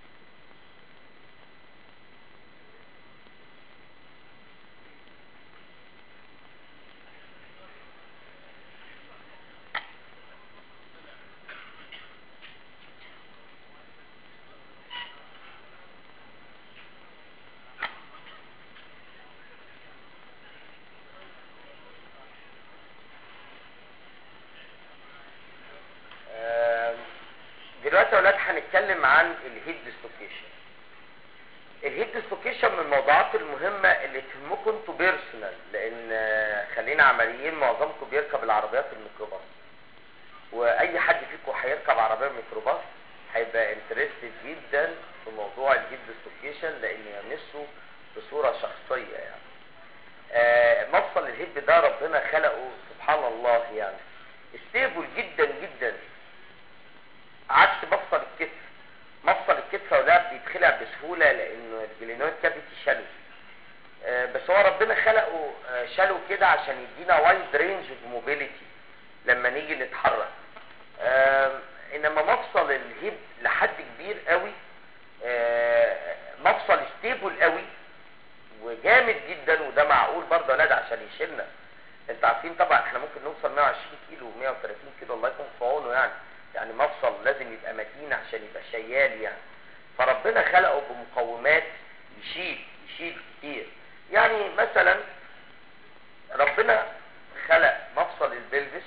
آم، دلوقتي يا اولاد هنتكلم عن الهيد ديسلوكيشن الهيد ديسلوكيشن من الموضوعات المهمة اللي تهمكم انتوا بيرسونال لان آه، خلينا عمليين معظمكم بيركب العربيات الميكروباص واي حد فيكم هيركب عربية ميكروباص هيبقى انترستد جدا في موضوع الهيد ديسلوكيشن لان يمسه بصورة شخصية يعني آه، مفصل الهيد ده ربنا خلقه سبحان الله يعني ستيبل جدا جدا عكس مفصل الكتف مفصل الكتف ولا بيتخلع بسهوله لانه الجلينويد كافيتي شالو آه، بس هو ربنا خلقه آه، شالو كده عشان يدينا وايد رينج اوف موبيليتي لما نيجي نتحرك آم، انما مفصل الهيب لحد كبير قوي آه، مفصل ستيبل قوي وجامد جدا وده معقول برضه ولاد عشان يشيلنا انت عارفين طبعا احنا ممكن نوصل 120 كيلو و130 كيلو الله يكون في عونه يعني يعني مفصل لازم يبقى متين عشان يبقى شيال يعني فربنا خلقه بمقومات يشيل يشيل كتير يعني مثلا ربنا خلق مفصل البلفس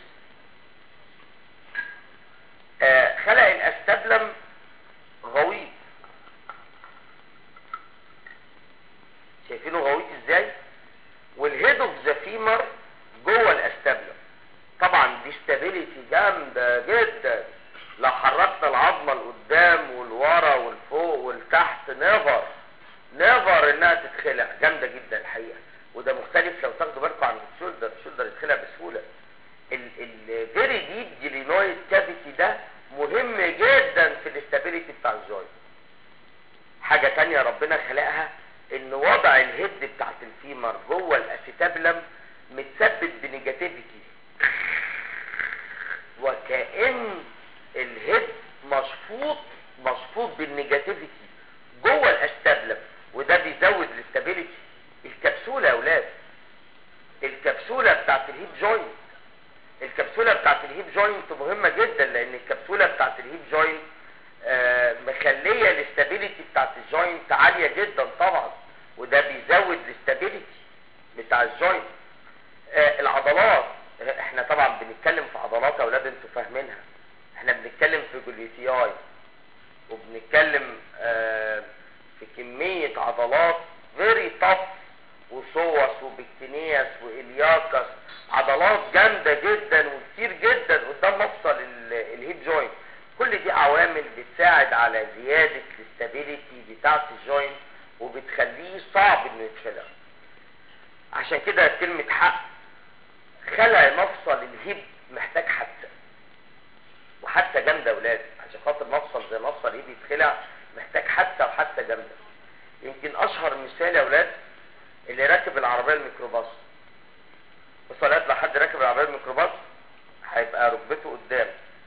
آه خلق الاستبلم غويط شايفينه غويط ازاي والهيد اوف ذا فيمر جوه الاستبلم طبعا دي ستابيليتي جامده جدا لو حركنا العظمه لقدام والورا والفوق والتحت نيفر نيفر انها تتخلع جامده جدا الحقيقه وده مختلف لو تاخدوا بالكم عن الشولدر الشولدر يتخلع بسهوله الفيري ديب جلينويد كافيتي ده مهم جدا في الاستابيليتي بتاع الجوينت حاجه تانية ربنا خلقها ان وضع الهيد بتاعت الفيمر جوه الاسيتابلم متثبت بنيجاتيفيتي وكأن الهيد مشفوط مشفوط بالنيجاتيفيتي جوه الاستابلم وده بيزود الاستابيليتي الكبسوله يا اولاد الكبسوله بتاعت الهيب جوينت الكبسوله بتاعت الهيب جوينت مهمه جدا لان الكبسوله بتاعت الهيب جوينت آه، مخليه الاستابيليتي بتاعت الجوينت عاليه جدا طبعا وده بيزود الاستابيليتي بتاع الجوينت آه، العضلات آه، احنا طبعا بنتكلم في عضلات يا اولاد انتوا فاهمينها احنا بنتكلم في جلوتياي وبنتكلم آه، في كمية عضلات فيري tough وصوص وبكتينياس والياكس عضلات جامدة جدا وكتير جدا قدام مفصل ال- الهيب جوينت كل دي عوامل بتساعد على زيادة الاستابيليتي بتاعة الجوينت وبتخليه صعب انه يتخلع عشان كده كلمة حق خلع مفصل الهيب محتاج حادثة وحادثة جامدة يا ولاد عشان خاطر مفصل زي مفصل الهيب يتخلع محتاج حادثة وحادثة جامدة يمكن اشهر مثال يا ولاد اللي راكب العربية الميكروباص وصلات لو حد راكب العربية الميكروباص هيبقى ركبته قدام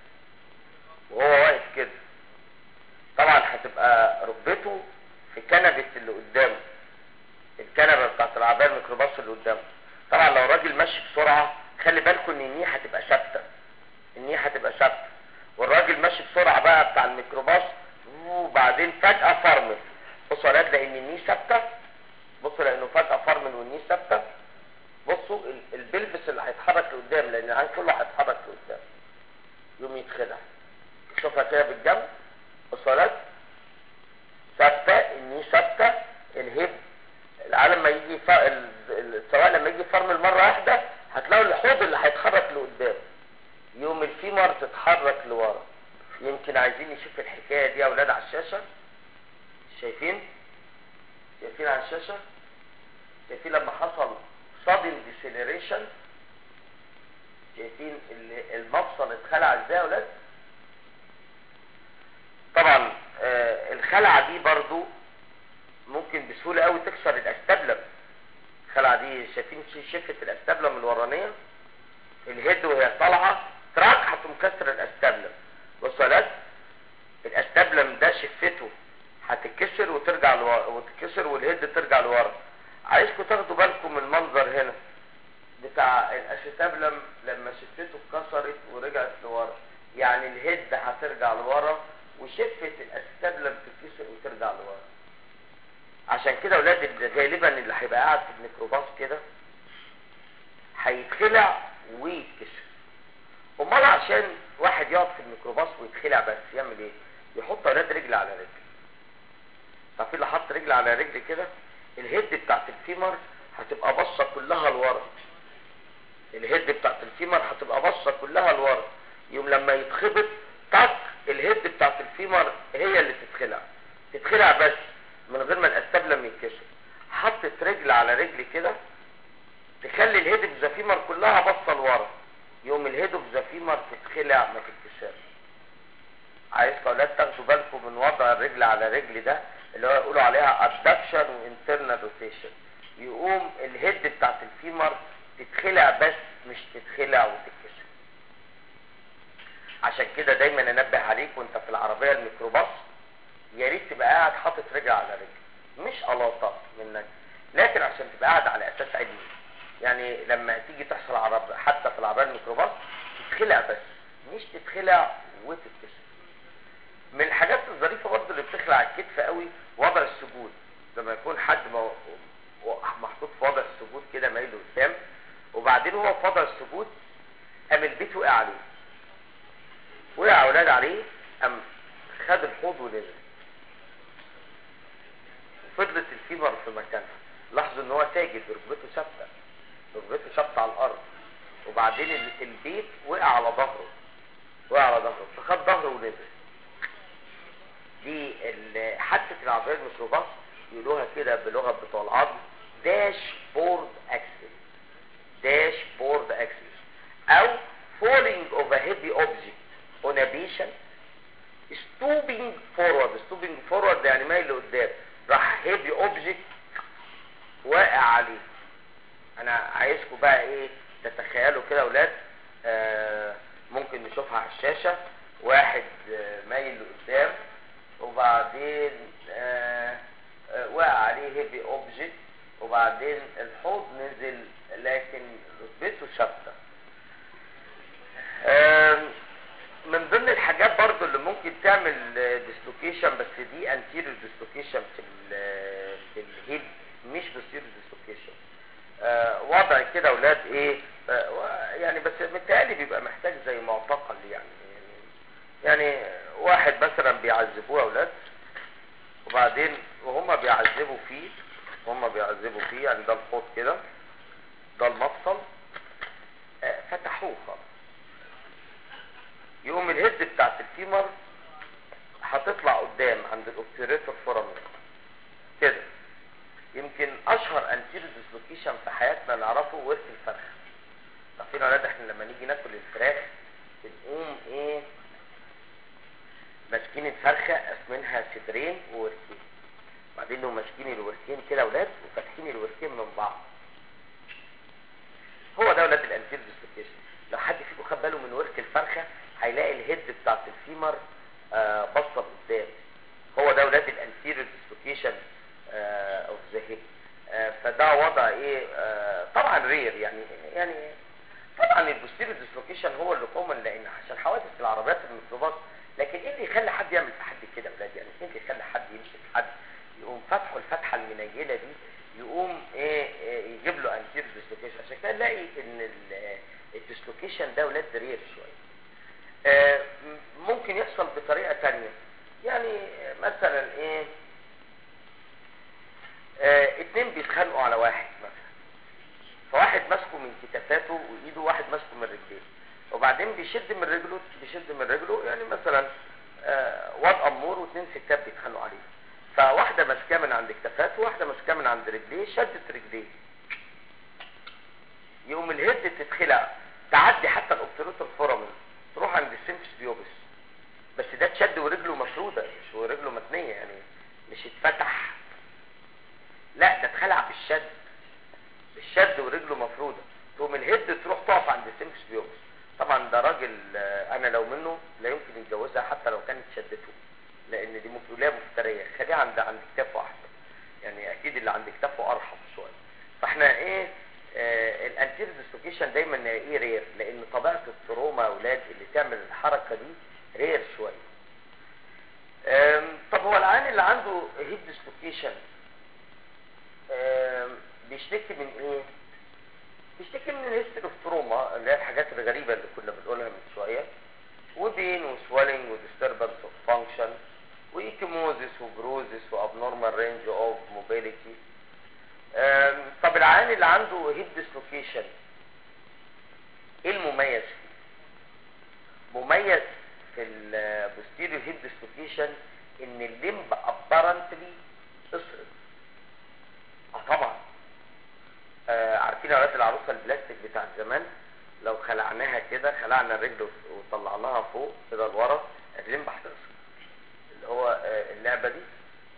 وهو واقف كده طبعا هتبقى ركبته في كنبة اللي قدامه الكنبة بتاعت العربية الميكروباص اللي قدامه طبعا لو راجل ماشي بسرعة خلي بالكم ان النيه هتبقى ثابتة النيه هتبقى ثابتة والراجل ماشي بسرعة بقى بتاع الميكروباص وبعدين فجأة فرمل بصوا يا ولاد لان النيه ثابتة بصوا لانه فجأة فرمل والنيه ثابتة بصوا ال- البلبس اللي هيتحرك لقدام لان العين كله هيتحرك لقدام يوم يتخدع شوفها كده بالجنب بصوا يا ولاد ثابتة النيه ثابتة الهيب العالم ما يجي ف... ال- ال- سواء لما يجي فرمل مرة واحدة هتلاقوا الحوض اللي هيتحرك لقدام يوم الفيمر تتحرك لورا يمكن عايزين نشوف الحكاية دي يا اولاد على الشاشة شايفين شايفين على الشاشة شايفين لما حصل sudden deceleration شايفين ال- المفصل اتخلع ازاي يا اولاد طبعا آه الخلعة دي برضو ممكن بسهولة قوي تكسر الاستبلم الخلعة دي شايفين ش- شفة الاستبلم الورانية الهيد وهي طالعة تراك هتقوم كسر الاستبلم بصوا يا ولاد الاستبلم ده شفته هتتكسر وترجع لورا وتتكسر والهيد ترجع لورا عايزكم تاخدوا بالكم من المنظر هنا بتاع الاسيتابلم لما شفته اتكسرت ورجعت لورا يعني الهيد هترجع لورا وشفة الاسيتابلم تتكسر وترجع لورا عشان كده اولاد اللي غالبا اللي هيبقى قاعد في الميكروباص كده هيتخلع ويتكسر امال عشان واحد يقعد في الميكروباص ويتخلع بس يعمل ايه يحط اولاد رجل على رجل طب اللي حط رجل على رجل كده الهيد بتاعت الفيمر هتبقى باصه كلها لورا الهيد بتاعت الفيمر هتبقى باصه كلها لورا يوم لما يتخبط تك الهيد بتاعت الفيمر هي اللي تتخلع تتخلع بس من غير ما الاستبلم يتكسر حطت رجل على رجل كده تخلي الهيد اوف ذا فيمر كلها باصه لورا يوم الهيد اوف ذا فيمر تتخلع ما تتكسرش عايزكم اولاد تاخدوا بالكم من وضع الرجل على رجل ده اللي هو يقولوا عليها ادكشن وانترنال روتيشن يقوم الهيد بتاعت الفيمر تتخلع بس مش تتخلع وتتكسر عشان كده دايما انبه عليك وانت في العربيه الميكروباص يا ريت تبقى قاعد حاطط رجل على رجل مش قلاطه منك لكن عشان تبقى قاعد على اساس علمي يعني لما تيجي تحصل عرب حتى في العربيه الميكروباص تتخلع بس مش تتخلع وتتكسر من الحاجات الظريفه برضه اللي بتخلع الكتف قوي وضع السجود لما يكون حد مو- محطوط في وضع السجود كده مايل قدام وبعدين هو في وضع السجود قام البيت وقع عليه وقع اولاد عليه قام خد الحوض ونزل وفضلت الفيبر في مكانها لاحظوا ان هو ساجد ركبته ثابته ركبته ثابته على الارض وبعدين ال- البيت وقع على ظهره وقع على ظهره فخد ظهره ونزل دي ال- حادثه العربيه الميكروباص يقولوها كده بلغه بتوع العظم داش بورد اكسل داش بورد اكسل او falling of a heavy object on a patient stooping forward stooping forward يعني مايل لقدام راح heavy object واقع عليه انا عايزكم بقى ايه تتخيلوا كده يا اولاد آه ممكن نشوفها على الشاشه واحد آه مايل لقدام وبعدين آه آه وقع عليه هيفي اوبجكت وبعدين الحوض نزل لكن ركبته ثابته آم، من ضمن الحاجات برضو اللي ممكن تعمل ديسلوكيشن بس دي انتيريور ديسلوكيشن في ال- في الهيب مش بوستيريور ديسلوكيشن وضع كده اولاد ايه آه، و- يعني بس متهيألي بيبقى محتاج زي معتقل يعني يعني يعني واحد مثلا بيعذبوه اولاد وبعدين وهم بيعذبوا فيه وهم بيعذبوا فيه يعني ده الحوض كده ده المفصل آه، فتحوه خالص يقوم الهيد بتاعت الفيمر هتطلع قدام عند الاوبتريتور فورامين كده يمكن اشهر انتيريو ديسلوكيشن في حياتنا نعرفه ورك الفرخ عارفين يا ولاد احنا لما نيجي ناكل الفراخ بنقوم ايه ماسكين الفرخه قاسمينها صدرين ووركين بعدين نقوم ماسكين الوركين كده يا ولاد وفاتحين الوركين من بعض هو ده ولاد الانتيريو ديسلوكيشن لو حد فيكم خد باله من ورك الفرخه هيلاقي الهيد بتاعت الفيمر آه باصه لقدام هو ده ولاد الانتيريور ديسلوكيشن اوف ذا هيب فده وضع ايه آه طبعا رير يعني يعني طبعا البوستيريور ديسلوكيشن هو اللي كومن لان عشان حوادث العربيات الميكروباص لكن ايه اللي يخلي حد يعمل تحدي كده يا ولاد يعني ايه اللي يخلي حد يمسك حد يقوم فتحه الفتحه المنيله دي يقوم ايه, إيه يجيب له انتيريور ديسلوكيشن عشان كده نلاقي ان ال- الديسلوكيشن ده ولاد رير شويه آه، م- ممكن يحصل بطريقة تانية يعني مثلا ايه آه، اتنين بيتخانقوا على واحد مثلا فواحد ماسكه من كتافاته وايده واحد ماسكه من رجليه وبعدين بيشد من رجله بيشد من رجله يعني مثلا آه، واد امور واثنين ستات بيتخانقوا عليه فواحده ماسكاه من عند كتافاته وواحده ماسكاه من عند رجليه شدت رجليه يقوم الهد تتخلع تعدي حتى الاوبتروتور فورامين تروح عند السيمفس بيوبس بس ده اتشد ورجله مفروده مش ورجله متنيه يعني مش اتفتح لا ده اتخلع بالشد بالشد ورجله مفروده تقوم الهد تروح تقف عند السيمفس بيوبس طبعا ده راجل آه، انا لو منه لا يمكن يتجوزها حتى لو كانت شدته لان دي مفعوليه مفتريه خليه عند عند كتافه احسن يعني اكيد اللي عند كتافه ارحم شويه فاحنا ايه آه الانتير ديسلوكيشن دايما نلاقيه رير لان طبيعه التروما يا اولاد اللي تعمل الحركه دي رير شويه آم، طب هو العيان اللي عنده هيب ديسلوكيشن بيشتكي من ايه بيشتكي من الهيستري اوف تروما اللي هي الحاجات الغريبه اللي كنا بنقولها من شويه وبين وسوالينج وديستربنس اوف فانكشن وايكيموزيس وبروزيس وابنورمال رينج اوف موبيليتي طب العيان اللي عنده هيب ديسلوكيشن ايه المميز فيه مميز في البوستيريو هيب ديسلوكيشن ان الليمب ابارنتلي اسرد اه طبعا آه عارفين اولاد العروسه البلاستيك بتاع زمان لو خلعناها كده خلعنا الرجل وطلعناها فوق كده لورا الليمب هتقصر اللي هو آه، اللعبة دي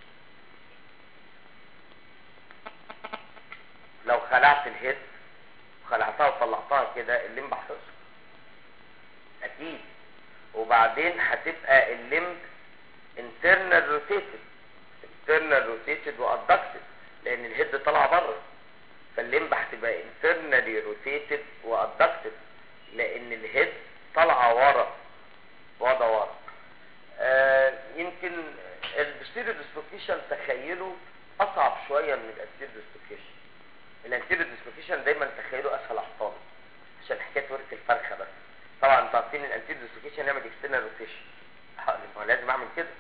لو خلعت الهيد وخلعتها وطلعتها كده الليمب هتقصر اكيد وبعدين هتبقى الليمب internal rotated internal rotated وادكتد لان الهيد طالعه بره فالليمب هتبقى internally rotated وادكتد لان الهيد طالعه ورا وضع ورا آه يمكن البستيريو ديسلوكيشن تخيله اصعب شويه من الانتيريو ديسلوكيشن الانتيريو ديسلوكيشن دايما تخيله اسهل على الطالب عشان حكايه ورك الفرخه بس طبعا انتوا عارفين الانتيريو ديسلوكيشن يعمل اكسترنال روتيشن ما هو لازم اعمل كده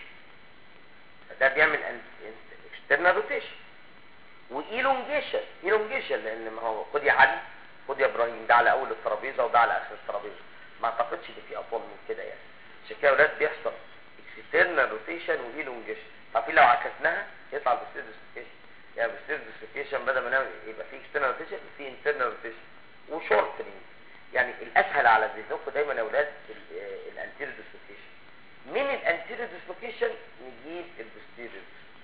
ده بيعمل اكسترنال روتيشن وايلونجيشن ايلونجيشن لان ما هو خد يا علي خد يا ابراهيم ده على اول الترابيزه وده على اخر الترابيزه ما اعتقدش ان في اطول من كده يعني عشان كده يا اولاد بيحصل اكسترنال روتيشن وايلونجيشن عارفين لو عكسناها يطلع بستير ديسلوكيشن يعني بستير ديسلوكيشن بدل ما نعمل يبقى في اكسترنال روتيشن في انترنال روتيشن وشورتنج يعني الاسهل على ذهنكم دايما يا اولاد الانتيريو ديسلوكيشن من الانتيريو ديسلوكيشن نجيب البوستيريو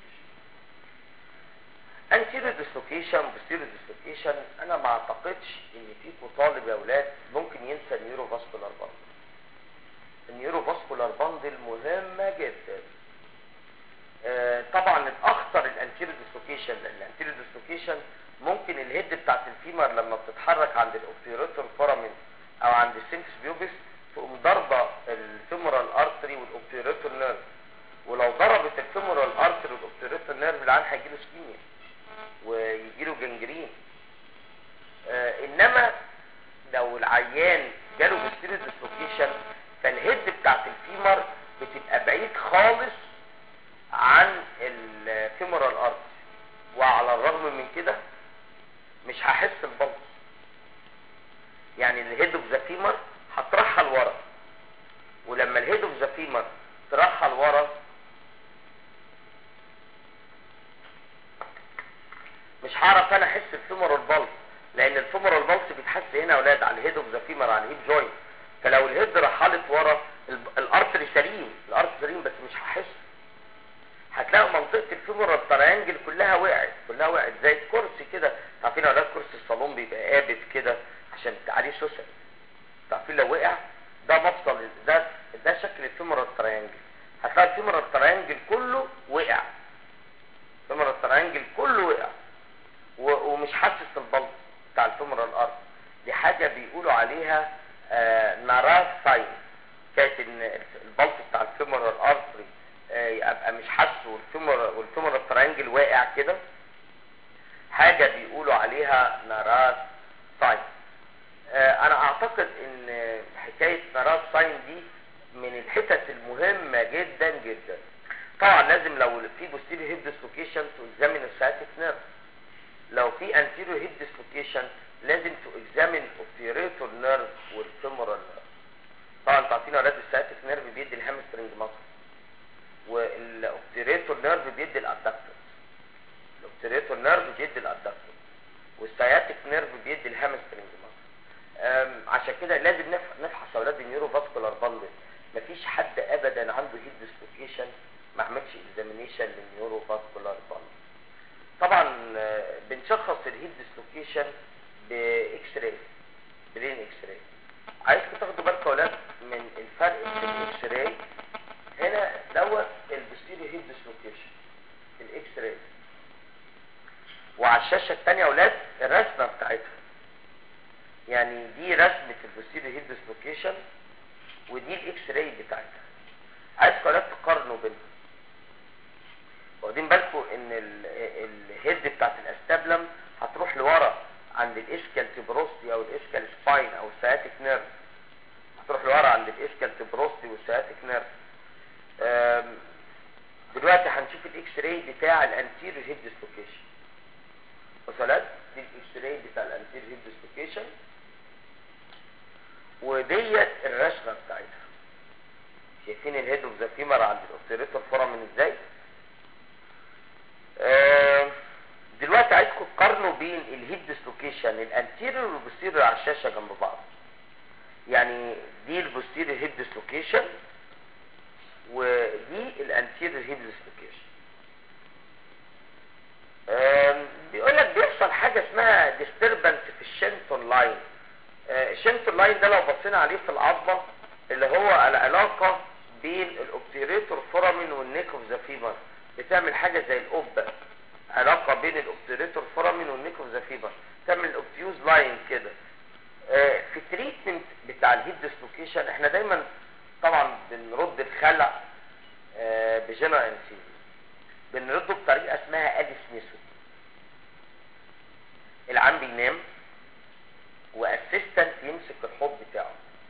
انتيريو ديسلوكيشن بوستيريو ديسلوكيشن انا ما اعتقدش ان فيكم طالب يا اولاد ممكن ينسى النيورو فاسكولار باندل النيورو فاسكولار باندل مهمه جدا آه طبعا الاخطر الانتيريو ديسلوكيشن لان الانتيريو ديسلوكيشن ممكن الهيد بتاعت الفيمر لما بتتحرك عند الاوبتيروتور فورامين او عند السينكس بيوبس تقوم ضربه الفيمورال ارتري والاوبتيروتور نيرف ولو ضربت الفيمورال ارتري والاوبتيروتور نيرف العيان هيجيله سكيميا ويجيله جنجرين آه انما لو العيان جاله بستيريو ديسلوكيشن فالهيد بتاعت الفيمر بتبقى بعيد خالص عن الفيمورال ارتري وعلى الرغم من كده مش هحس البلس يعني الهيد اوف ذا فيمر هترحل ورا ولما الهيد اوف ذا فيمر ترحل ورا مش هعرف انا احس الفيمر البلس لان الفيمر البلس بيتحس هنا يا اولاد على الهيد اوف ذا فيمر على الهيب جوينت فلو الهيد رحلت ورا الارتري سليم الارتري سليم بس مش هحس هتلاقوا منطقه الفيمور التريانجل كلها وقعت كلها وقعت زي الكرسي كده عارفين اولاد كرسي الصالون بيبقى قابض كده عشان عليه سوسن عارفين لو وقع ده مفصل ده ده شكل الفيمور التريانجل هتلاقي الفيمور التريانجل كله وقع الفيمور التريانجل كله وقع ومش حاسس البلط بتاع الفيمور الارض دي حاجه بيقولوا عليها آه ناراس ساين كانت ان البلط بتاع الفيمور الارتري ابقى مش حاسه والفيمور والفيمور التريانجل واقع كده حاجه بيقولوا عليها ناراس ساين آه انا اعتقد ان حكايه ناراس ساين دي من الحتت المهمه جدا جدا طبعا لازم لو في بوستيريو هيب ديسلوكيشن تؤذمن السايتك نيرف لو في انتيريو هيب ديسلوكيشن لازم تؤذمن اوبتيريتور نيرف والفيمورال نيرف طبعا انتوا عارفين اولاد السايتك نيرف بيدي الهامسترنج ماسل والاوبتيريتور نيرف بيدي الادكتور الاوبتيريتور نيرف بيدي الادكتور والسياتيك نيرف بيدي الهامسترنج ماسل عشان كده لازم نفحص اولاد النيورو فاسكولار باندل مفيش حد ابدا عنده هيد ديسلوكيشن ما عملش اكزامينيشن للنيورو فاسكولار باندل طبعا بنشخص الهيد ديسلوكيشن باكس راي برين اكس راي عايزكم تاخدوا بالكم يا اولاد من الفرق بين الاكس راي هنا دوت البوستيريو هيب ديسلوكيشن الاكس راي وعلى الشاشه الثانيه يا اولاد الرسمه بتاعتها يعني دي رسمه البوستيريو هيب ديسلوكيشن ودي الاكس راي بتاعتها عايزكم اولاد تقارنوا بينهم واخدين بالكم ان الهيد بتاعت الاستابلم هتروح لورا عند الاسكال تبروستي او الاسكال سباين او السياتيك نيرف هتروح لورا عند الاسكال تبروستي والسياتيك نيرف دلوقتي هنشوف الاكس راي بتاع الانتيريور هيب ديسلوكيشن وصلت دي الاكس راي بتاع الانتيريور هيب ديسلوكيشن وديت الرسمه بتاعتها شايفين الهيد اوف ذا فيمر عند الاوبتيريتور فورامين ازاي آه دلوقتي عايزكم تقارنوا بين الهيب ديسلوكيشن الانتيريور والبوستيريور على الشاشه جنب بعض يعني دي البوستيريور هيب ديسلوكيشن ودي الانتيريور هيب ديسلوكيشن بيقول لك بيحصل حاجه اسمها ديستربنس في الشنتون لاين الشنتون لاين ده لو بصينا عليه في العظمه اللي هو العلاقه بين الاوبتيريتور فورامين والنيك اوف ذا فيبر بتعمل حاجه زي القبه علاقه بين الاوبتيريتور فورامين والنيك اوف ذا فيبر تعمل الاوبتيوز لاين كده آه، في التريتمنت بتاع الهيب ديسلوكيشن احنا دايما طبعا بنرد الخلع آه، بجنرال انسيزي بنرده بطريقه اسمها اديس ميثود العام بينام واسيستنت يمسك الحوض بتاعه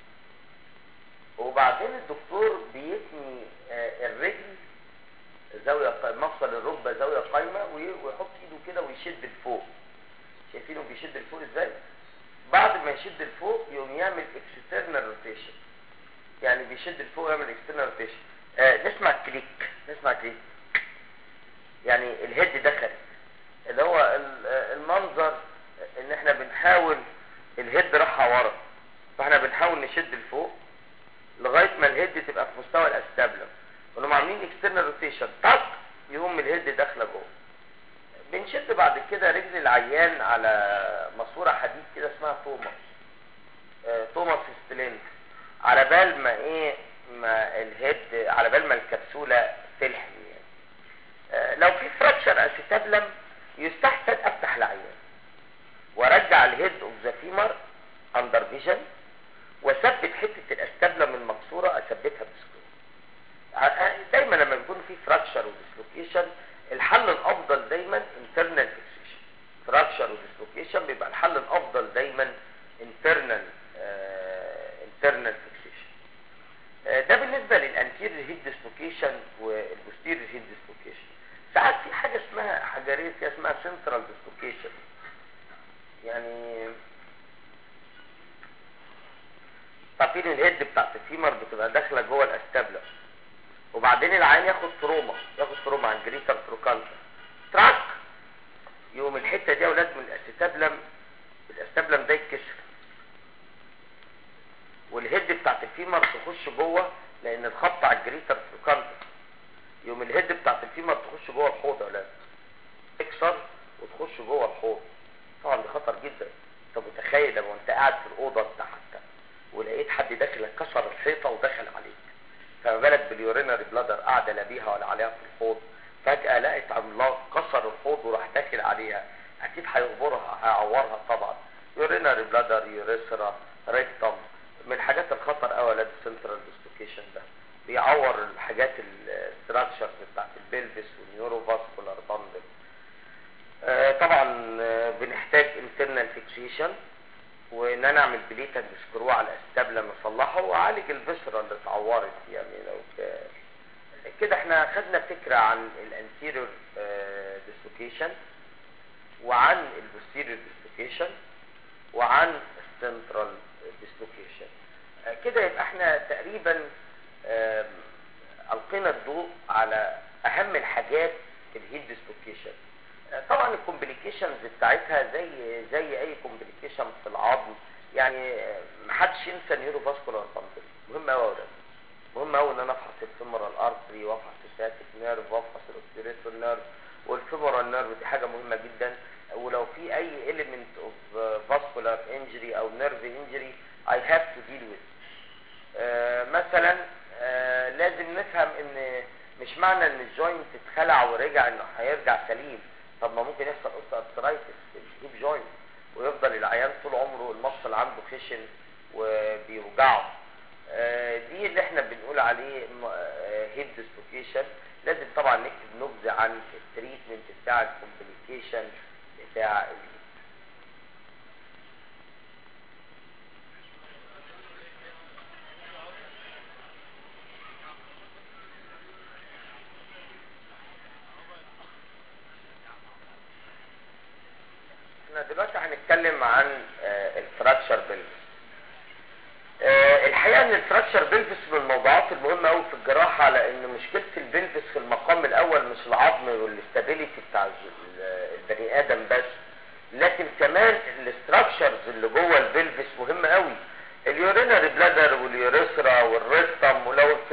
وبعدين الدكتور بيثني آه، الرجل زاويه ق- مفصل الركبه زاويه قايمه وي- ويحط ايده كده ويشد لفوق شايفينه بيشد لفوق ازاي بعد ما يشد لفوق يقوم يعمل اكسترنال روتيشن يعني بيشد لفوق ويعمل اكسترنال روتيشن آه نسمع كليك نسمع كليك يعني الهيد دخل اللي هو ال- آه، المنظر ان احنا بنحاول الهيد راحه ورا فاحنا بنحاول نشد لفوق لغايه ما الهيد تبقى في مستوى الاستابلم ونقوم عاملين اكسترنال روتيشن طق يقوم الهيد داخله جوه بنشد بعد كده رجل العيان على ماسوره حديد كده اسمها توماس آه، توماس ستلين على بال ما ايه ما الهيد على بال ما الكبسوله تلحم يعني آه، لو في فراكشر اسيتابلم يستحسن افتح العيان وارجع الهيد اوف ذا فيمر اندر فيجن واثبت حته الاستابلم المكسوره اثبتها بسكرو ع- دايما لما بيكون في فراكشر وديسلوكيشن الحل الافضل دايما انترنال فيكسيشن فراكشر وديسلوكيشن بيبقى الحل الافضل دايما انترنال انترنال فيكسيشن ده بالنسبه للانتيريور هيد ديسلوكيشن والبوستيريور هيد ديسلوكيشن ساعات في حاجه اسمها حجريه كده اسمها سنترال ديسلوكيشن يعني تعرفين الهيد بتاعت الفيمر بتبقى داخله جوه الاستابلم وبعدين العين ياخد تروما ياخد تروما عن جريتر تروكانتر تراك يقوم الحته دي يا اولاد من الاستابلم الاستابلم ده يتكسر والهيد بتاعت الفيمر تخش جوه لان الخط على الجريتر تروكانتر يقوم الهيد بتاعت الفيمر تخش جوه الحوض يا اولاد تكسر وتخش جوه الحوض طبعا ده خطر جدا انت متخيل لو انت قاعد في الاوضه بتاعتك ولقيت حد داخل كسر الحيطه ودخل عليك فما بالك باليورينري بلادر قاعده لا بيها ولا عليها في الحوض فجاه لقيت عملاق كسر الحوض وراح داخل عليها اكيد هيغبرها هيعورها طبعا يورينري بلادر يوريثرا ريكتم من الحاجات الخطر قوي ولاد السنترال ديستوكيشن ده بيعور الحاجات الستراكشرز بتاعت البلفس والنيورو فاسكولار باندل آه، طبعا آه، بنحتاج انترنال فيكسيشن وان انا اعمل بليتنج سكرو على الاستابلم اصلحه واعالج الفسرة اللي اتعورت يعني لو ك- كده احنا خدنا فكرة عن الانتيريور ديسلوكيشن وعن البوستيريور ديسلوكيشن وعن السنترال ديسلوكيشن كده يبقى احنا تقريبا آم، القينا الضوء على اهم الحاجات في الهيد ديسلوكيشن طبعا الكومبليكيشنز بتاعتها زي زي اي كومبليكيشن في العظم يعني محدش ينسى نيورو فاسكولار باندل مهم قوي يا ولاد مهم قوي ان انا افحص الفيمورال ارتري وافحص السياتيك نيرف وافحص الاوبتيريتور نيرف والفيمورال نيرف دي حاجه مهمه جدا ولو في اي element of uh, vascular injury او nerve injury I have to deal with آه، مثلا آه، لازم نفهم ان مش معنى ان الجوينت اتخلع ورجع انه هيرجع سليم طب ما ممكن يحصل اوستيوارثرايتس في الهيب جوينت ويفضل العيان طول عمره المفصل عنده خشن وبيوجعه آه، دي اللي احنا بنقول عليه هيب ديسلوكيشن لازم طبعا نكتب نبذه عن التريتمنت بتاع الكومبليكيشن بتاع ال- احنا دلوقتي هنتكلم عن الفراكشر بيلفس الحقيقه ان الفراكشر بيلفس من الموضوعات المهمه قوي في الجراحه لان مشكله البيلفس في المقام الاول مش العظم والاستابيليتي بتاع ال- البني ادم بس لكن كمان الاستراكشرز اللي جوه البلفس مهمه قوي اليورينري بلادر واليوريثرا والريكتم ولو في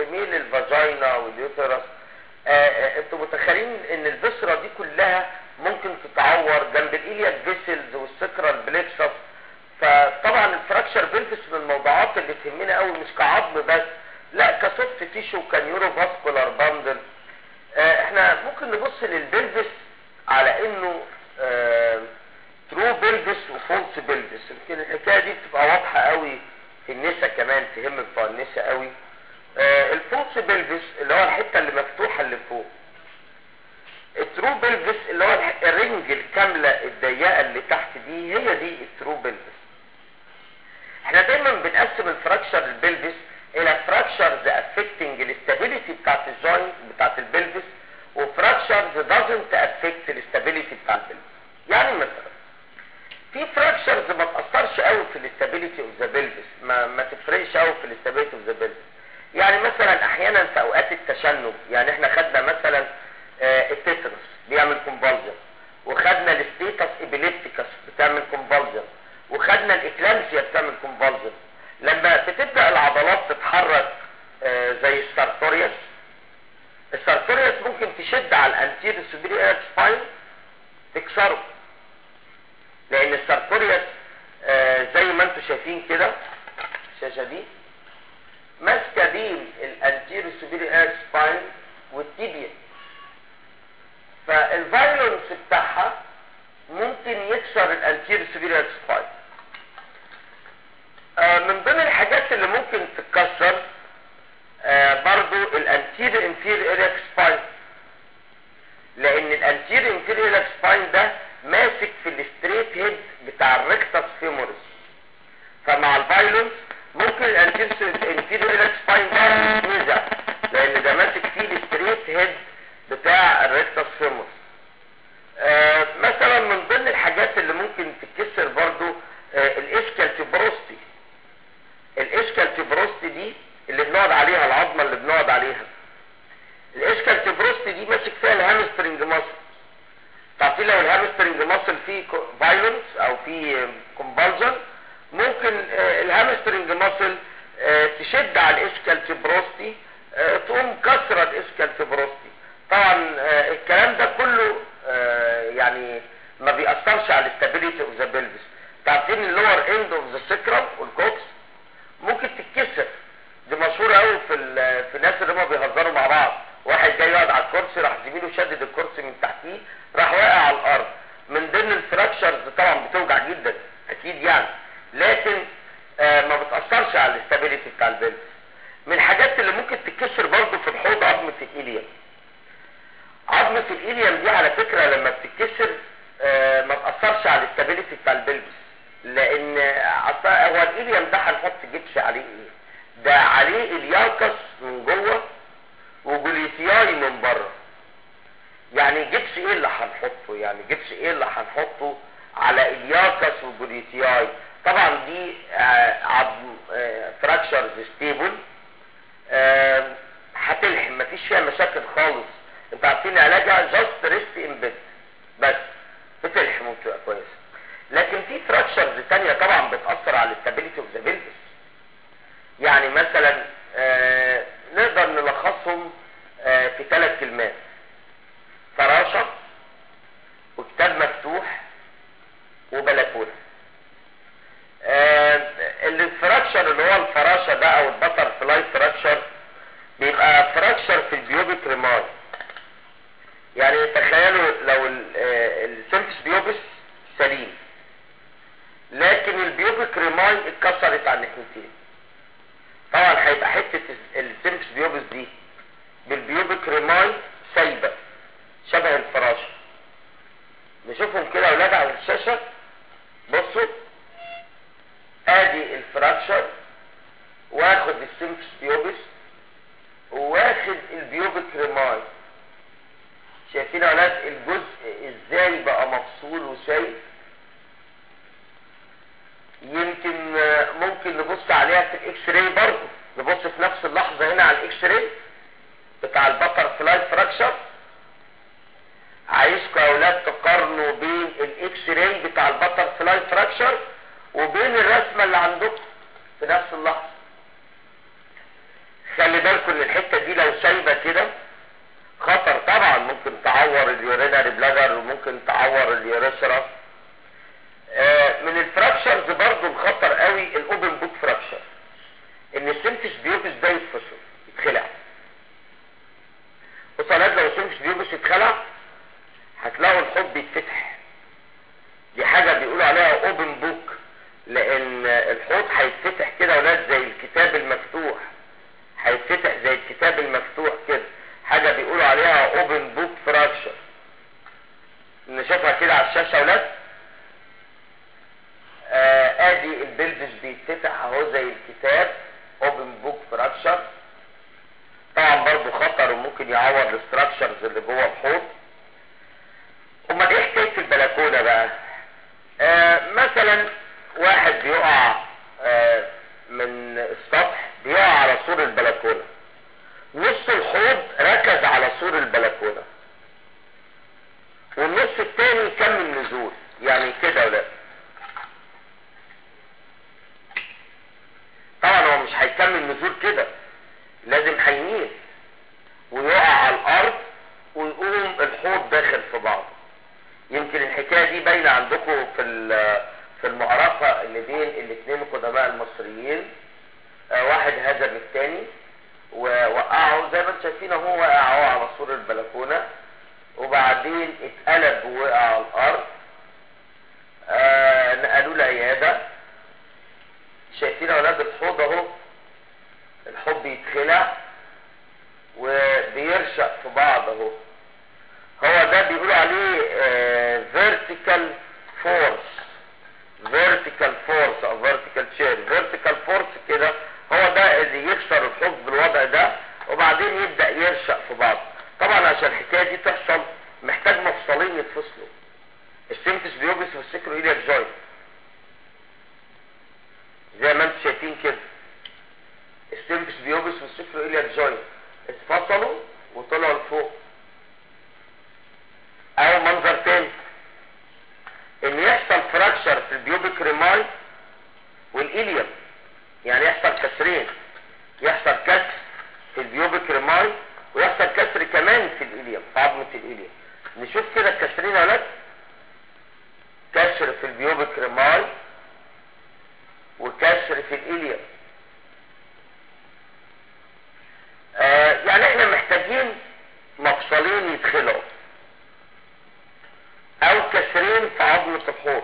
بنسميه للفاجينا واليوترس آه، آه، انتوا متخيلين ان البسرة دي كلها ممكن تتعور جنب الإلياك فيسلز والسكرال بليكسس فطبعا الفراكشر بيلفس من الموضوعات اللي تهمنا قوي مش كعظم بس لا كسوفت تيشو كنيورو فاسكولار باندل احنا ممكن نبص للبلفس على انه ترو بلفس وفولس بلفس يمكن الحكايه دي بتبقى واضحه قوي في النسا كمان تهم بتوع النسا قوي آه، الفولس بلفس اللي هو الحته اللي مفتوحه اللي فوق الترو بلفس اللي هو الح- الرنج الكامله الضيقه اللي تحت دي هي دي الترو بلفس احنا دايما بنقسم الفراكشر البلفس الى فراكشرز افكتنج الاستابيليتي بتاعت الجوينت بتاعت البلفس وفراكشرز دازنت افكت الاستابيليتي بتاع البلفس يعني مثلا في فراكشرز ما تاثرش قوي في الاستابيليتي اوف ذا بلفس ما ما تفرقش قوي في الاستابيليتي اوف ذا بلفس يعني مثلا احيانا في اوقات التشنج يعني احنا خدنا مثلا آه، التترس بيعمل كونفالجن وخدنا الستيتس ابيليبتيكس بتعمل كونفالجن وخدنا الاكلامسيا بتعمل كونفالجن لما بتبدا العضلات تتحرك آه، زي السارتوريوس السارتوريوس ممكن تشد على الانتيريور سوبيريور سباين تكسره لان السارتوريوس آه، زي ما انتم شايفين كده الشاشه دي ماسكه بين الانتيريور سوبيريور سباين والتيبيا فالفايلنس بتاعها ممكن يكسر الانتيريور سوبيريور سباين آه، من ضمن الحاجات اللي ممكن تتكسر آه، برضو الانتيريور انفيريور إلياك سباين لان الانتيريور انفيريور إلياك سباين ده ماسك في الستريت هيد بتاع الريكتس فيمورس فمع الفايلنس ممكن الانفيريور إلياك سباين ده ينزع لان ده ماسك فيه الستريت هيد بتاع الريكتس فيمورس آه، مثلا من ضمن الحاجات اللي ممكن تتكسر برضو آه، الاسكال تبروستي الاسكال تبروستي دي اللي بنقعد عليها العظمه اللي بنقعد عليها الاسكال تبروستي دي ماسك فيها الهامسترنج ماسل تعرفين لو الهامسترنج ماسل فيه فايلنس او فيه كومبالجن ممكن آه، الهامسترنج ماسل آه، تشد على الاسكال تبروستي آه، تقوم كسره الاسكال تبروستي طبعا آه، الكلام ده كله آه، يعني ما بيأثرش على الاستابيليتي اوف ذا بلفس تعرفين اللور اند اوف ذا سكرم والكوكس ممكن تتكسر دي مشهوره قوي في ال- في الناس اللي هم بيهزروا مع بعض واحد جاي يقعد على الكرسي راح زميله شدد الكرسي من تحتيه راح واقع على الارض من ضمن الفراكشرز طبعا بتوجع جدا اكيد يعني لكن آه ما بتاثرش على الاستابيليتي بتاع البلفس من الحاجات اللي ممكن تتكسر برضه في الحوض عظمه الإيليوم عظمة الإيليوم دي على فكرة لما بتتكسر آه، ما تأثرش على الاستابيليتي بتاع البلبس لأن أصلا هو الإيليوم ده هنحط جبس عليه إيه؟ ده عليه الياكس من جوه وجليتياي من بره يعني جبس إيه اللي هنحطه؟ يعني جبس إيه اللي هنحطه على الياكس وجليتياي؟ طبعا دي آه، عظم فراكشرز ستيبل هتلحم مفيش فيها مشاكل خالص انتوا عارفين علاجها جاست ريست ان بيد بس بتلحم وبتبقى كويسه لكن في فراكشرز تانية طبعا بتأثر على الاستابيليتي اوف ذا بلفس يعني مثلا آه نقدر نلخصهم آه في ثلاث كلمات فراشة وكتاب مفتوح وبلكونة آه الفراكشر اللي هو الفراشة ده او البتر فلاي فراكشر بيبقى فراكشر في البيوبيك ريماي يعني تخيلوا لو السيمفس بيوبس سليم لكن البيوبيك ريماي اتكسرت على الناحيتين طبعا هيبقى حته السيمفس بيوبس دي بالبيوبيك ريماي سايبه شبه الفراشه نشوفهم كده يا اولاد على الشاشه بصوا ادي الفراكشر واخد السيمفس بيوبس واخد البيوبيك ريماي شايفين يا اولاد الجزء ازاي بقى مفصول وشايف يمكن آه، ممكن نبص عليها في الاكس راي برضه نبص في نفس اللحظه هنا على الاكس راي بتاع البتر فلاي فراكشر عايزكم يا اولاد تقارنوا بين الاكس راي بتاع الحوض هيتفتح كده ولاد زي الكتاب المفتوح هيتفتح زي الكتاب المفتوح كده حاجة بيقولوا عليها open book fracture نشوفها كده على الشاشة يا ولاد آه ادي البلفس بيتفتح اهو زي الكتاب open book fracture طبعا برضو خطر وممكن يعور الاستراكشرز اللي جوه الحوض امال ايه حكايه البلكونه بقى آه مثلا واحد بيقع آه من السطح بيقع على سور البلكونه نص الحوض ركز على سور البلكونه والنص التاني يكمل نزول يعني كده ولا طبعا هو مش هيكمل نزول كده لازم هيميل ويقع على الارض ويقوم الحوض داخل في بعضه يمكن الحكايه دي باينه عندكم في في المعركه اللي بين الاثنين القدماء المصريين آه واحد هزم الثاني ووقعه زي ما انتم شايفين اهو وقع اهو على سور البلكونه وبعدين اتقلب ووقع على الارض آه نقلوه العياده شايفين اولاد الحوض اهو الحوض بيتخلع وبيرشق في بعض اهو هو ده بيقولوا عليه آه vertical force vertical force او vertical chair vertical force كده هو ده اللي يكسر الحوض بالوضع ده وبعدين يبدأ يرشق في بعض طبعا عشان الحكاية دي تحصل محتاج مفصلين يتفصلوا السيمتس بيوبس والسكرو إليك جوينت زي ما انتم شايفين كده السيمفس بيوبس والسفر إليك جوينت اتفصلوا وطلعوا لفوق او منظر تاني ان يحصل فراكشر في البيوبيك ريماي والإليوم يعني يحصل كسرين يحصل كسر في البيوبيك ريماي ويحصل كسر كمان في الإليوم في عظمة الإليوم نشوف كده الكسرين يا ولاد كسر في البيوبيك ريماي وكسر في الإليوم آه يعني احنا محتاجين مفصلين يدخلوا او كسرين في عظمة الحوض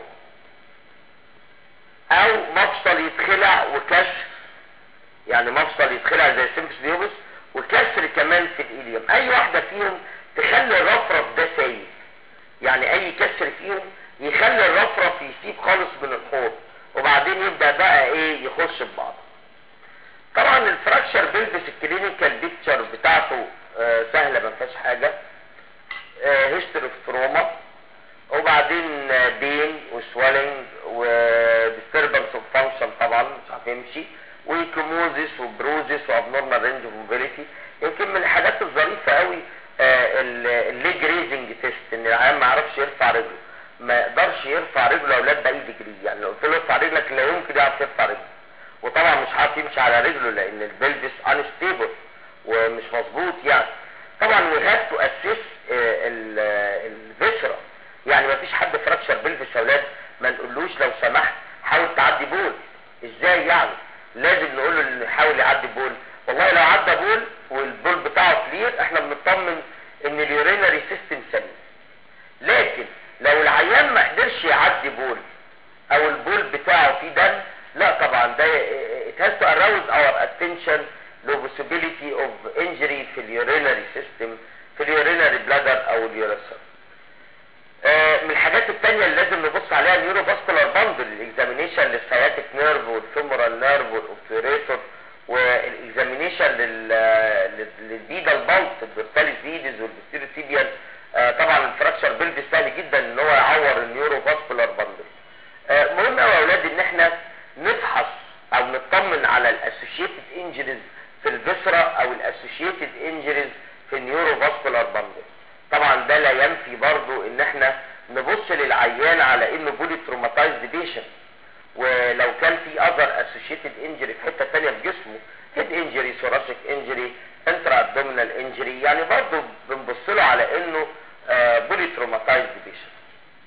او مفصل يتخلع وكسر يعني مفصل يتخلع زي سيمبس بيوبس وكسر كمان في الإليوم اي واحدة فيهم تخلي الرفرف ده سايب يعني اي كسر فيهم يخلي الرفرف يسيب خالص من الحوض وبعدين يبدأ بقى ايه يخش ببعض طبعا الفراكشر بيلبس الكلينيكال بيكتشر بتاعته آه سهلة ما فيهاش حاجة هيستوري اوف تروما وبعدين بين وسوالنج وديستربنس اوف فانكشن طبعا مش عارف يمشي وكيموزيس وبروزيس وابنورمال رينج اوف موبيليتي يمكن من الحاجات الظريفه قوي الليج ريزنج تيست ان العيان ما يعرفش يرفع رجله ما يقدرش يرفع رجله يا اولاد باي ديجري يعني لو قلت له ارفع رجلك لا يمكن يعرف يرفع رجله وطبعا مش عارف يمشي على رجله لان البلبس انستيبل ومش مظبوط يعني طبعا we have to assess الفيسرا يعني ما فيش حد فراكشر بلبس يا اولاد ما نقولوش لو سمحت حاول تعدي بول ازاي يعني لازم نقول له انه يحاول يعدي بول والله لو عدى بول والبول بتاعه كلير احنا بنطمن ان اليورينري سيستم سليم لكن لو العيان ما قدرش يعدي بول او البول بتاعه فيه دم لا طبعا ده it has to arouse our attention the possibility of injury في اليورينري سيستم في اليورينري بلادر او اليوريثر آه من الحاجات التانية اللي لازم نبص عليها النيورو فاسكولار باندل الاكزامينيشن للسياتيك نيرف والفيمورال نيرف والاوبتوريتور والاكزامينيشن للبيدال بالت الدورساليس فيديز والبستيروتيبيال آه طبعا الفراكشر بيلد سهل جدا ان هو يعور النيورو فاسكولار باندل آه مهم قوي يا اولاد ان احنا نفحص او نطمن على الاسوشيتد انجريز في الفيسرا او الاسوشيتد انجريز في النيورو فاسكولار باندل طبعا ده لا ينفي برضو ان احنا نبص للعيان على انه بولي تروماتايزد بيشنت ولو كان في اذر اسوشيتد انجري في حته ثانيه في جسمه هيد انجري ثوراسيك انجري انترا ابدومينال انجري يعني برضو بنبص له على انه بولي تروماتايزد بيشنت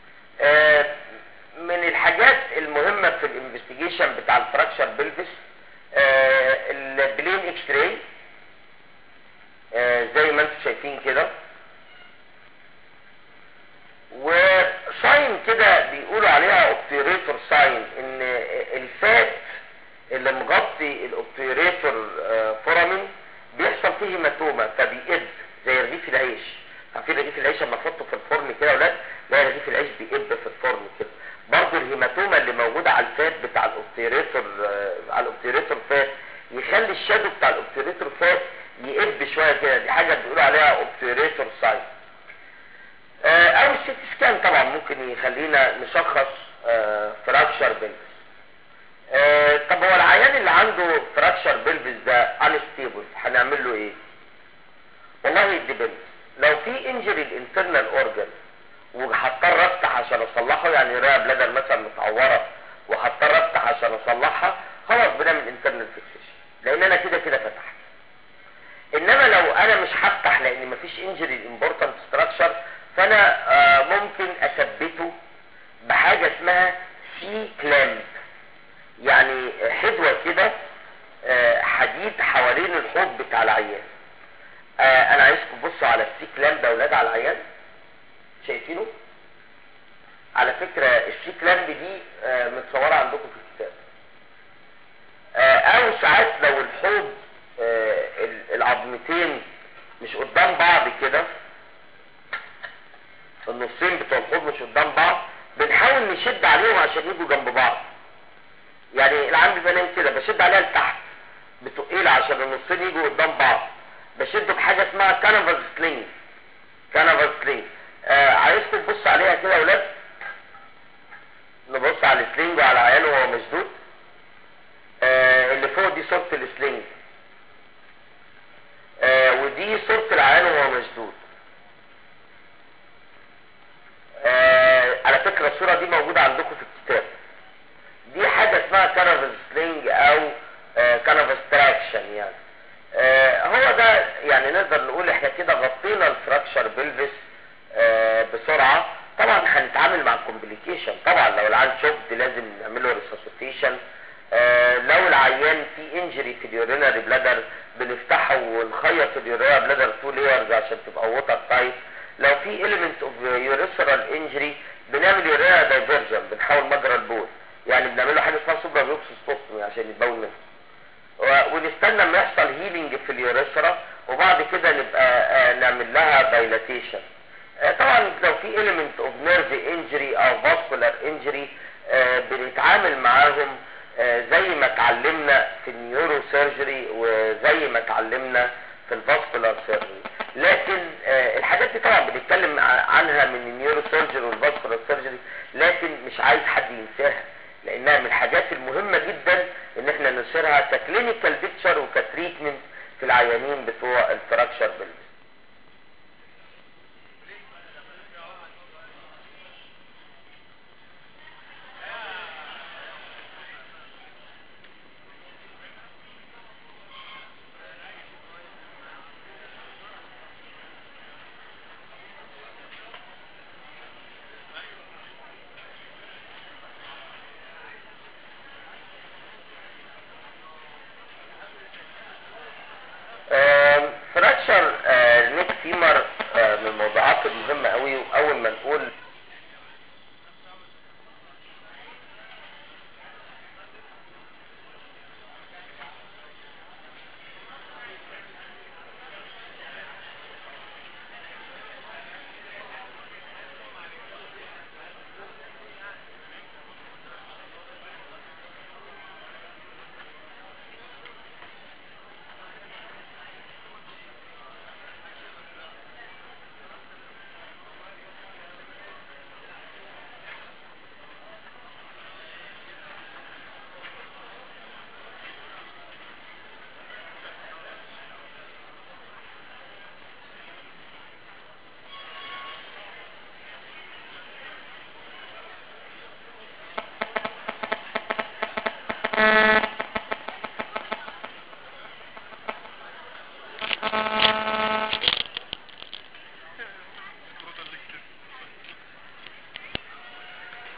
من الحاجات المهمه في الانفستيجيشن بتاع الفراكشر بلفس البلين اكس راي زي ما انتم شايفين كده وساين كده بيقولوا عليها اوبتيريتور ساين ان الفات الهيماتوما اللي موجوده على الفات بتاع الاوبتيريتور آه، على الاوبتيريتور فات يخلي الشادو بتاع الاوبتيريتور فات يقب شويه كده دي حاجه بيقولوا عليها اوبتيريتور سايت او السيتي سكان طبعا ممكن يخلينا نشخص فراكشر بلفس آه، طب هو العيان اللي عنده فراكشر بلفس ده انستيبل هنعمل له ايه والله ديبندز لو في انجري الانترنال اورجان وهضطر افتح عشان اصلحه يعني رئه بلادر مثلا متعوره وهضطر افتح عشان اصلحها خلاص بنعمل انترنال فيكسيشن لان انا كده كده فتحت انما لو انا مش هفتح لان مفيش انجري امبورتنت ستراكشر فانا آه، ممكن اثبته بحاجه اسمها سي كلامب يعني حدوه كده آه، حديد حوالين الحوض بتاع العيان آه، انا عايزكم تبصوا على السي كلامب ده اولاد على العيان شايفينه على فكرة السي كلامب دي آه، متصورة عندكم في الكتاب آه، او ساعات لو الحوض آه، ال- العظمتين مش قدام بعض كده النصين بتوع الحوض مش قدام بعض بنحاول نشد عليهم عشان يجوا جنب بعض يعني العام بيبقى نايم كده بشد عليها لتحت بتقيل عشان النصين يجوا قدام بعض بشده بحاجه اسمها كانفاس سلينج كانفاس سلينج آه عايزكم تبصوا عليها كده يا ولاد نبص على السلينج وعلى عياله وهو مشدود آه اللي فوق دي صورة السلينج آه ودي صورة العيان وهو مشدود آه على فكرة الصورة دي موجودة عندكم في الكتاب دي حاجة اسمها كانفاس سلينج او كانفاس تراكشن يعني آه هو ده يعني نقدر نقول احنا كده غطينا الفراكشر بلفس آه بسرعة طبعا هنتعامل مع الكومبليكيشن طبعا لو العيان شوفت لازم نعمله ريسوسيتيشن آه لو العيان في انجري في اليورينري بلادر بنفتحه ونخيط اليورينري بلادر تو لايرز عشان تبقى ووتر تايت لو في element اوف يوريثرال انجري بنعمل يورينري دايفرجن بنحول مجرى البول يعني بنعمل له حاجه اسمها سوبر بيوكسستوستومي عشان يتبول منه و- ونستنى ما يحصل هيلينج في اليوريثرا وبعد كده نبقى آه، نعمل لها دايلاتيشن طبعا لو في element of nerve injury او vascular injury آه، بنتعامل معاهم آه، زي ما اتعلمنا في النيورو سيرجري وزي ما اتعلمنا في الفاسكولار سيرجري لكن آه، الحاجات دي طبعا بنتكلم ع- عنها من النيورو سيرجري والفاسكولار سيرجري لكن مش عايز حد ينساها لانها من الحاجات المهمه جدا ان احنا ننشرها ككلينيكال بيكتشر وكتريتمنت في العيانين بتوع الفراكشر بلفس فراكشر نيك فيمر من الموضوعات المهمة قوي واول ما نقول